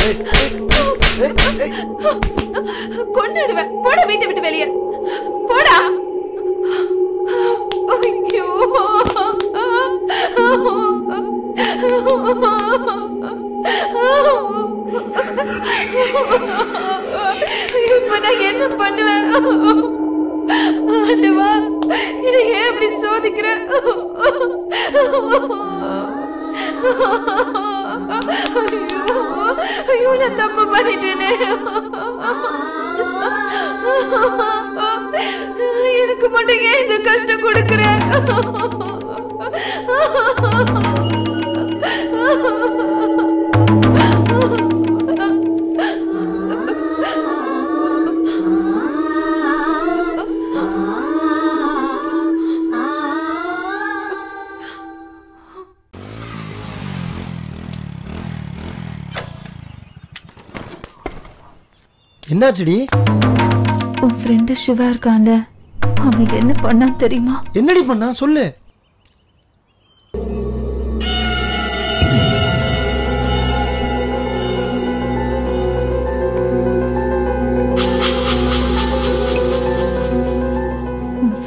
கொன்னுடுவேன் போட வீட்டை விட்டு வெளியே போடா ஐயோ இப்ப நான் என்ன பண்ணுவேன் ஆண்டவா என்னை ஏன் இப்படி சோதிக்கிற ஐயோ ஐயோ நான் தப்பு பண்ணிட்டேனே எனக்கு மட்டும் ஏன் இந்த கஷ்டம் கொடுக்குற என்னாச்சுடி உன் ஃப்ரெண்டு சிவா இருக்கான்ல அவன் என்ன பண்ணான் தெரியுமா என்னடி பண்ணா சொல்லு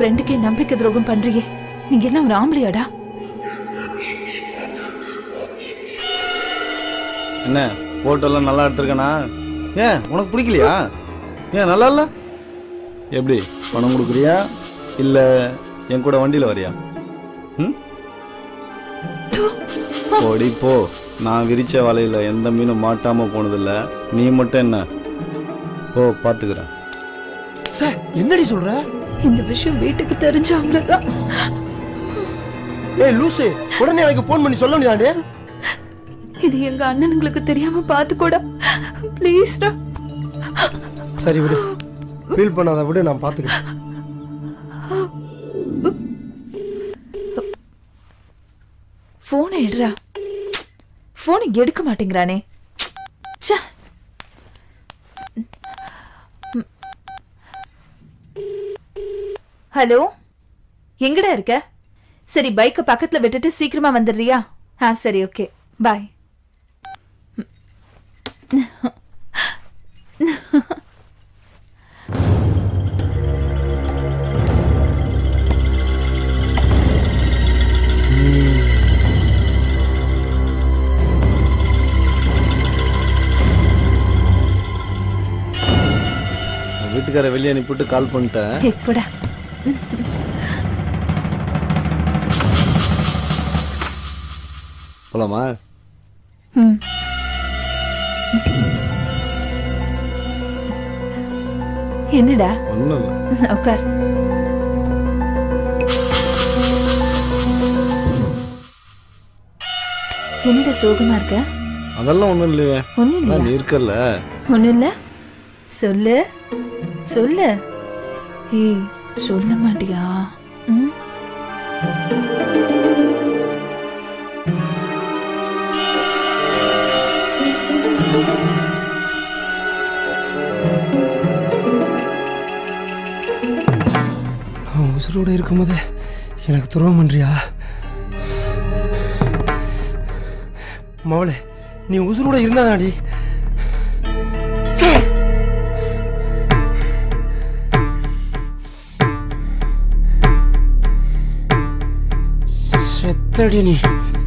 ஃப்ரெண்டுக்கே நம்பிக்கை துரோகம் பண்றியே நீங்க என்ன ஒரு ஆம்பளையாடா என்ன போட்டோலாம் நல்லா எடுத்திருக்கனா ஏன் உனக்கு பிடிக்கலையா ஏன் நல்லா இல்ல எப்படி பணம் கொடுக்குறியா இல்ல என் கூட வண்டியில வரியா ம் ஓடி போ நான் விரிச்ச வலையில எந்த மீனும் மாட்டாம போனதில்ல நீ மட்டும் என்ன போ பாத்துக்கிறேன் சார் என்னடி சொல்ற இந்த விஷயம் வீட்டுக்கு தெரிஞ்ச அவ்வளவுதான் ஏய் லூசு உடனே எனக்கு போன் பண்ணி சொல்ல முடியாதே இது எங்க அண்ணனுங்களுக்கு தெரியாம பாத்துக்கோடா ப்ளீஸ்டா சரி விடு ஃபீல் பண்ணாத விடு நான் பாத்துக்கிறேன் போனை எடுறா போனை எடுக்க மாட்டேங்கிறானே ச்சே. ஹலோ எங்கடா இருக்க சரி பைக்கை பக்கத்துல விட்டுட்டு சீக்கிரமா வந்துடுறியா ஆ சரி ஓகே பாய் வீட்டுக்கார வெளியே அனுப்பிட்டு கால் பண்ணிட்டேன் எப்படா போலாமா ம் என்னடா ஒன்றும் இல்லை உட்கார் என்னடா சோகமா இருக்க அதெல்லாம் ஒன்றும் இல்லையே ஒண்ணும் இல்லையா? அதான் நீ இருக்கல்ல ஒண்ணும் இல்ல சொல்லு சொல்லு ஏய் சொல்ல மாட்டியா ம்? நான் உசுரோட இருக்கும்போது எனக்கு துரோகம் பண்றியா மவளே நீ உசுரோட இருந்தாதாடி செத்தடி நீ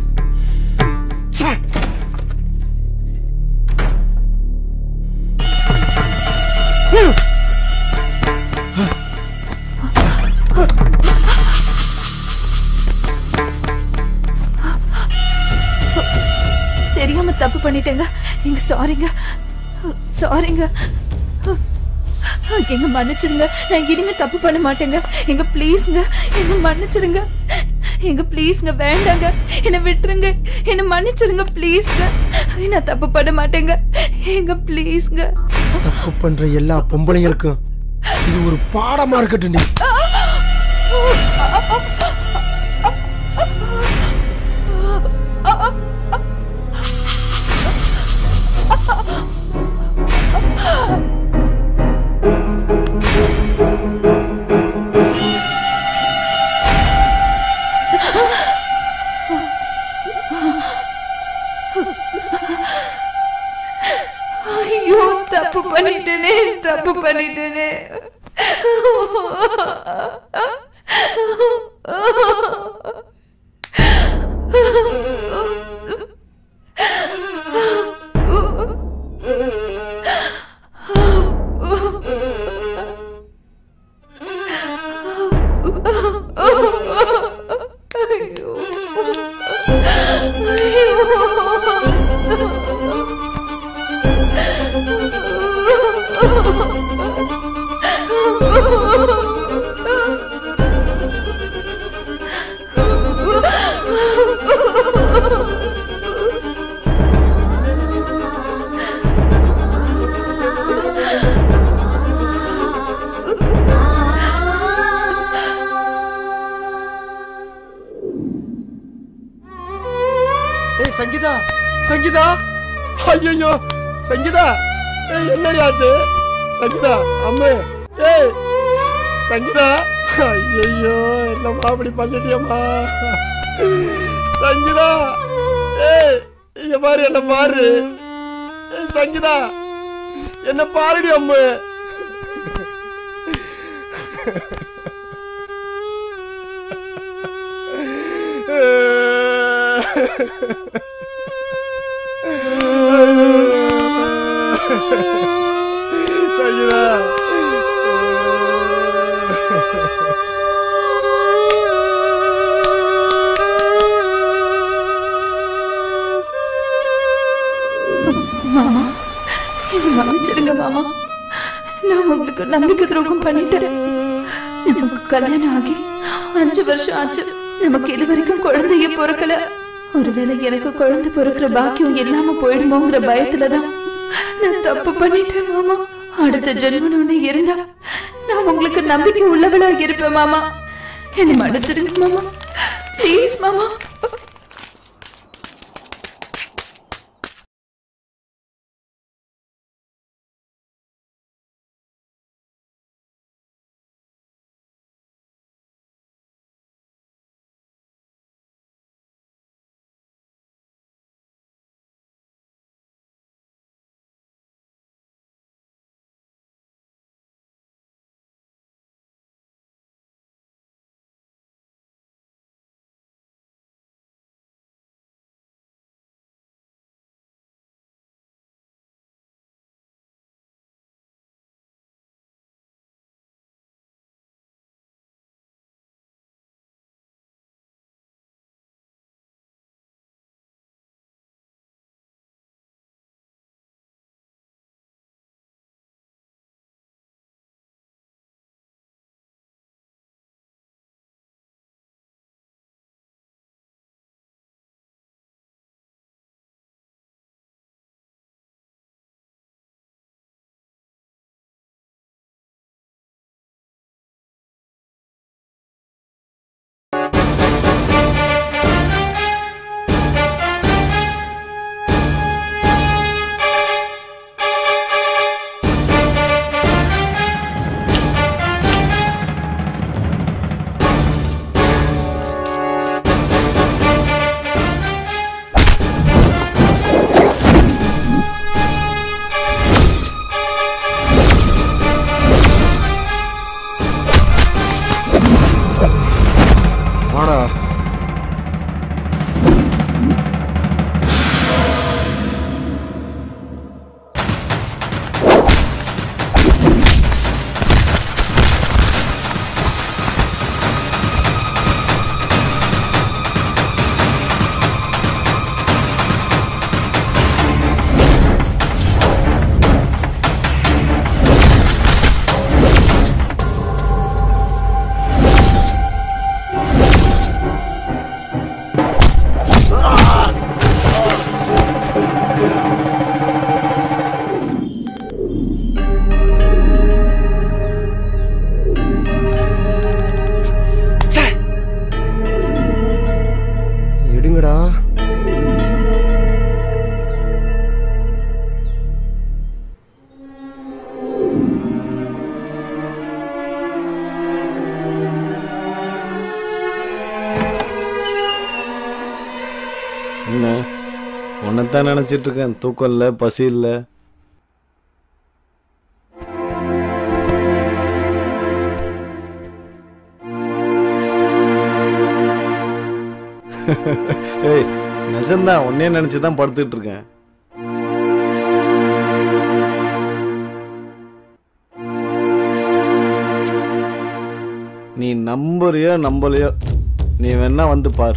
தெரியாம தப்பு பண்ணிட்டேங்க எங்க சாரிங்க சாரிங்க எங்க மன்னிச்சிருங்க நான் இனிமே தப்பு பண்ண மாட்டேங்க எங்க ப்ளீஸ்ங்க என்ன மன்னிச்சிருங்க எங்க ப்ளீஸ்ங்க வேண்டாங்க என்ன விட்டுருங்க என்ன மன்னிச்சிருங்க ப்ளீஸ்ங்க நான் தப்பு பண்ண மாட்டேங்க எங்க ப்ளீஸ்ங்க தப்பு பண்ற எல்லா பொம்பளைங்களுக்கும் இது ஒரு பாடமா இருக்கட்டும் நீ ஐயோ தப்பு பண்ணிட்டேனே தப்பு பண்ணிட்டேனே ஏய் சங்கீதா சங்கீதா ஐயோ சங்கீதா ஏய் என்னடி ஆச்சு சங்கீதா அம்மே ஏய் சங்கீதா ஐயோ என்னம்மா அப்படி பண்ணிட்டியம்மா சங்கீதா ஏய் இங்க பாரு என்ன பாரு ஏய் சங்கீதா என்ன பாருடி அம்மு சகிதா மாமா என்னை மன்னிச்சிடுங்க மாமா நான் உங்களுக்கு நம்பிக்கை துரோகம் பண்ணிட்டேன் நமக்கு கல்யாணம் ஆகி அஞ்சு வருஷம் ஆச்சு நமக்கு இது வரைக்கும் குழந்தைய பிறக்கல ஒருவேளை எனக்கு குழந்தை பிறக்கிற பாக்கியம் இல்லாம போயிடுமோங்கிற பயத்துலதான் நான் தப்பு பண்ணிட்டேன் மாமா அடுத்த ஜென்மம் ஒண்ணு இருந்தா நான் உங்களுக்கு நம்பிக்கை உள்ளவளா இருப்பேன் மாமா என்னை மன்னிச்சிடுங்க மாமா ப்ளீஸ் மாமா வாடா எடுங்கடா என்ன உன்னைத்தான் நினைச்சிட்டு இருக்கேன் தூக்கம் இல்லை பசி இல்லை ஏய் நிஜம்தான் உன்னே நினைச்சு தான் படுத்துட்டு இருக்கேன் நீ நம்புறியோ நம்பலையோ நீ வேணா வந்து பார்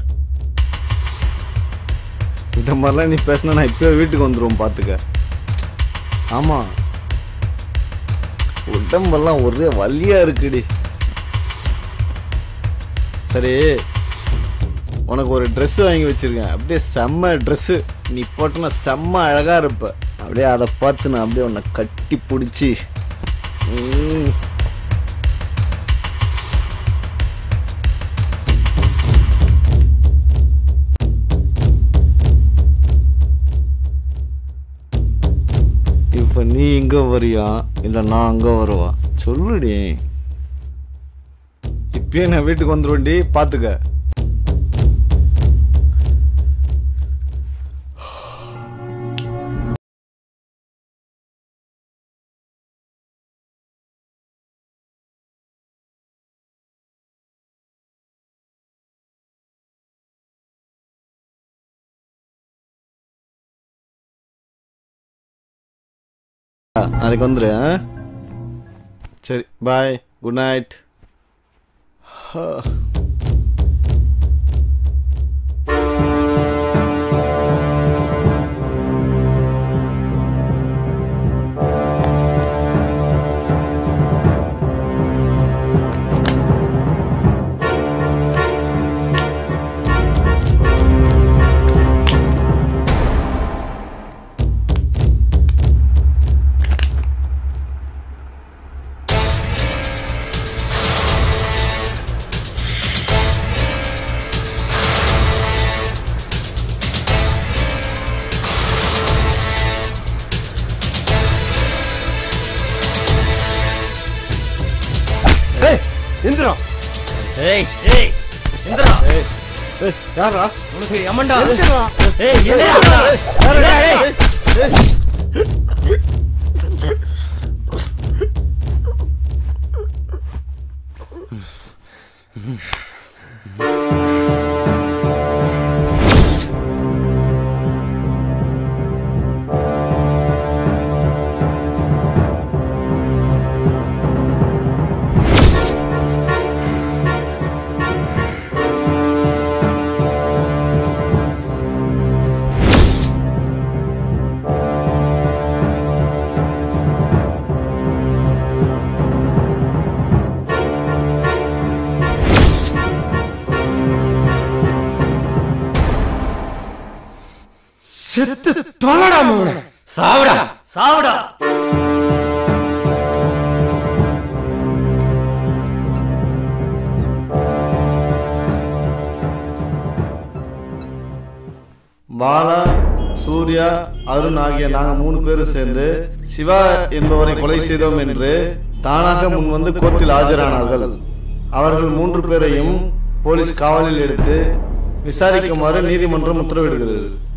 இந்த மாதிரிலாம் நீ பேசினா நான் இப்போ வீட்டுக்கு வந்துடுவோம் பார்த்துக்க ஆமாம் உடம்பெல்லாம் ஒரே வலியா இருக்குடி சரி உனக்கு ஒரு Dress வாங்கி வச்சிருக்கேன் அப்படியே செம்ம ட்ரெஸ்ஸு நீ போட்டனா செம்ம அழகா இருப்ப அப்படியே அதை பார்த்து நான் அப்படியே உன்னை கட்டி பிடிச்சி ம். இப்ப நீ இங்க வரியா இல்ல நான் அங்க வருவா சொல்லுடி இப்பயே நான் வீட்டுக்கு வந்துருவேன்டி பாத்துக்க நாளைக்கு வந்துரு ஆ? சரி பாய் குட் நைட் ஏய் இந்திரா ஏய் ஏய் இந்திரா ஏய் ஏய் யாரா உனக்கு எமன்டா எந்திரா. ஏய் இந்திரா இந்திரா, ஏய் செத்து தொலைடா மகனே சாவுடா சாவுடா பாலா சூர்யா அருண் ஆகிய நாங்கள் மூணு பேரும் சேர்ந்து சிவா என்பவரை கொலை செய்தோம் என்று தானாக முன்வந்து கோர்ட்டில் ஆஜரானார்கள் அவர்கள் மூன்று பேரையும் போலீஸ் காவலில் எடுத்து விசாரிக்குமாறு நீதிமன்றம் உத்தரவிடுகிறது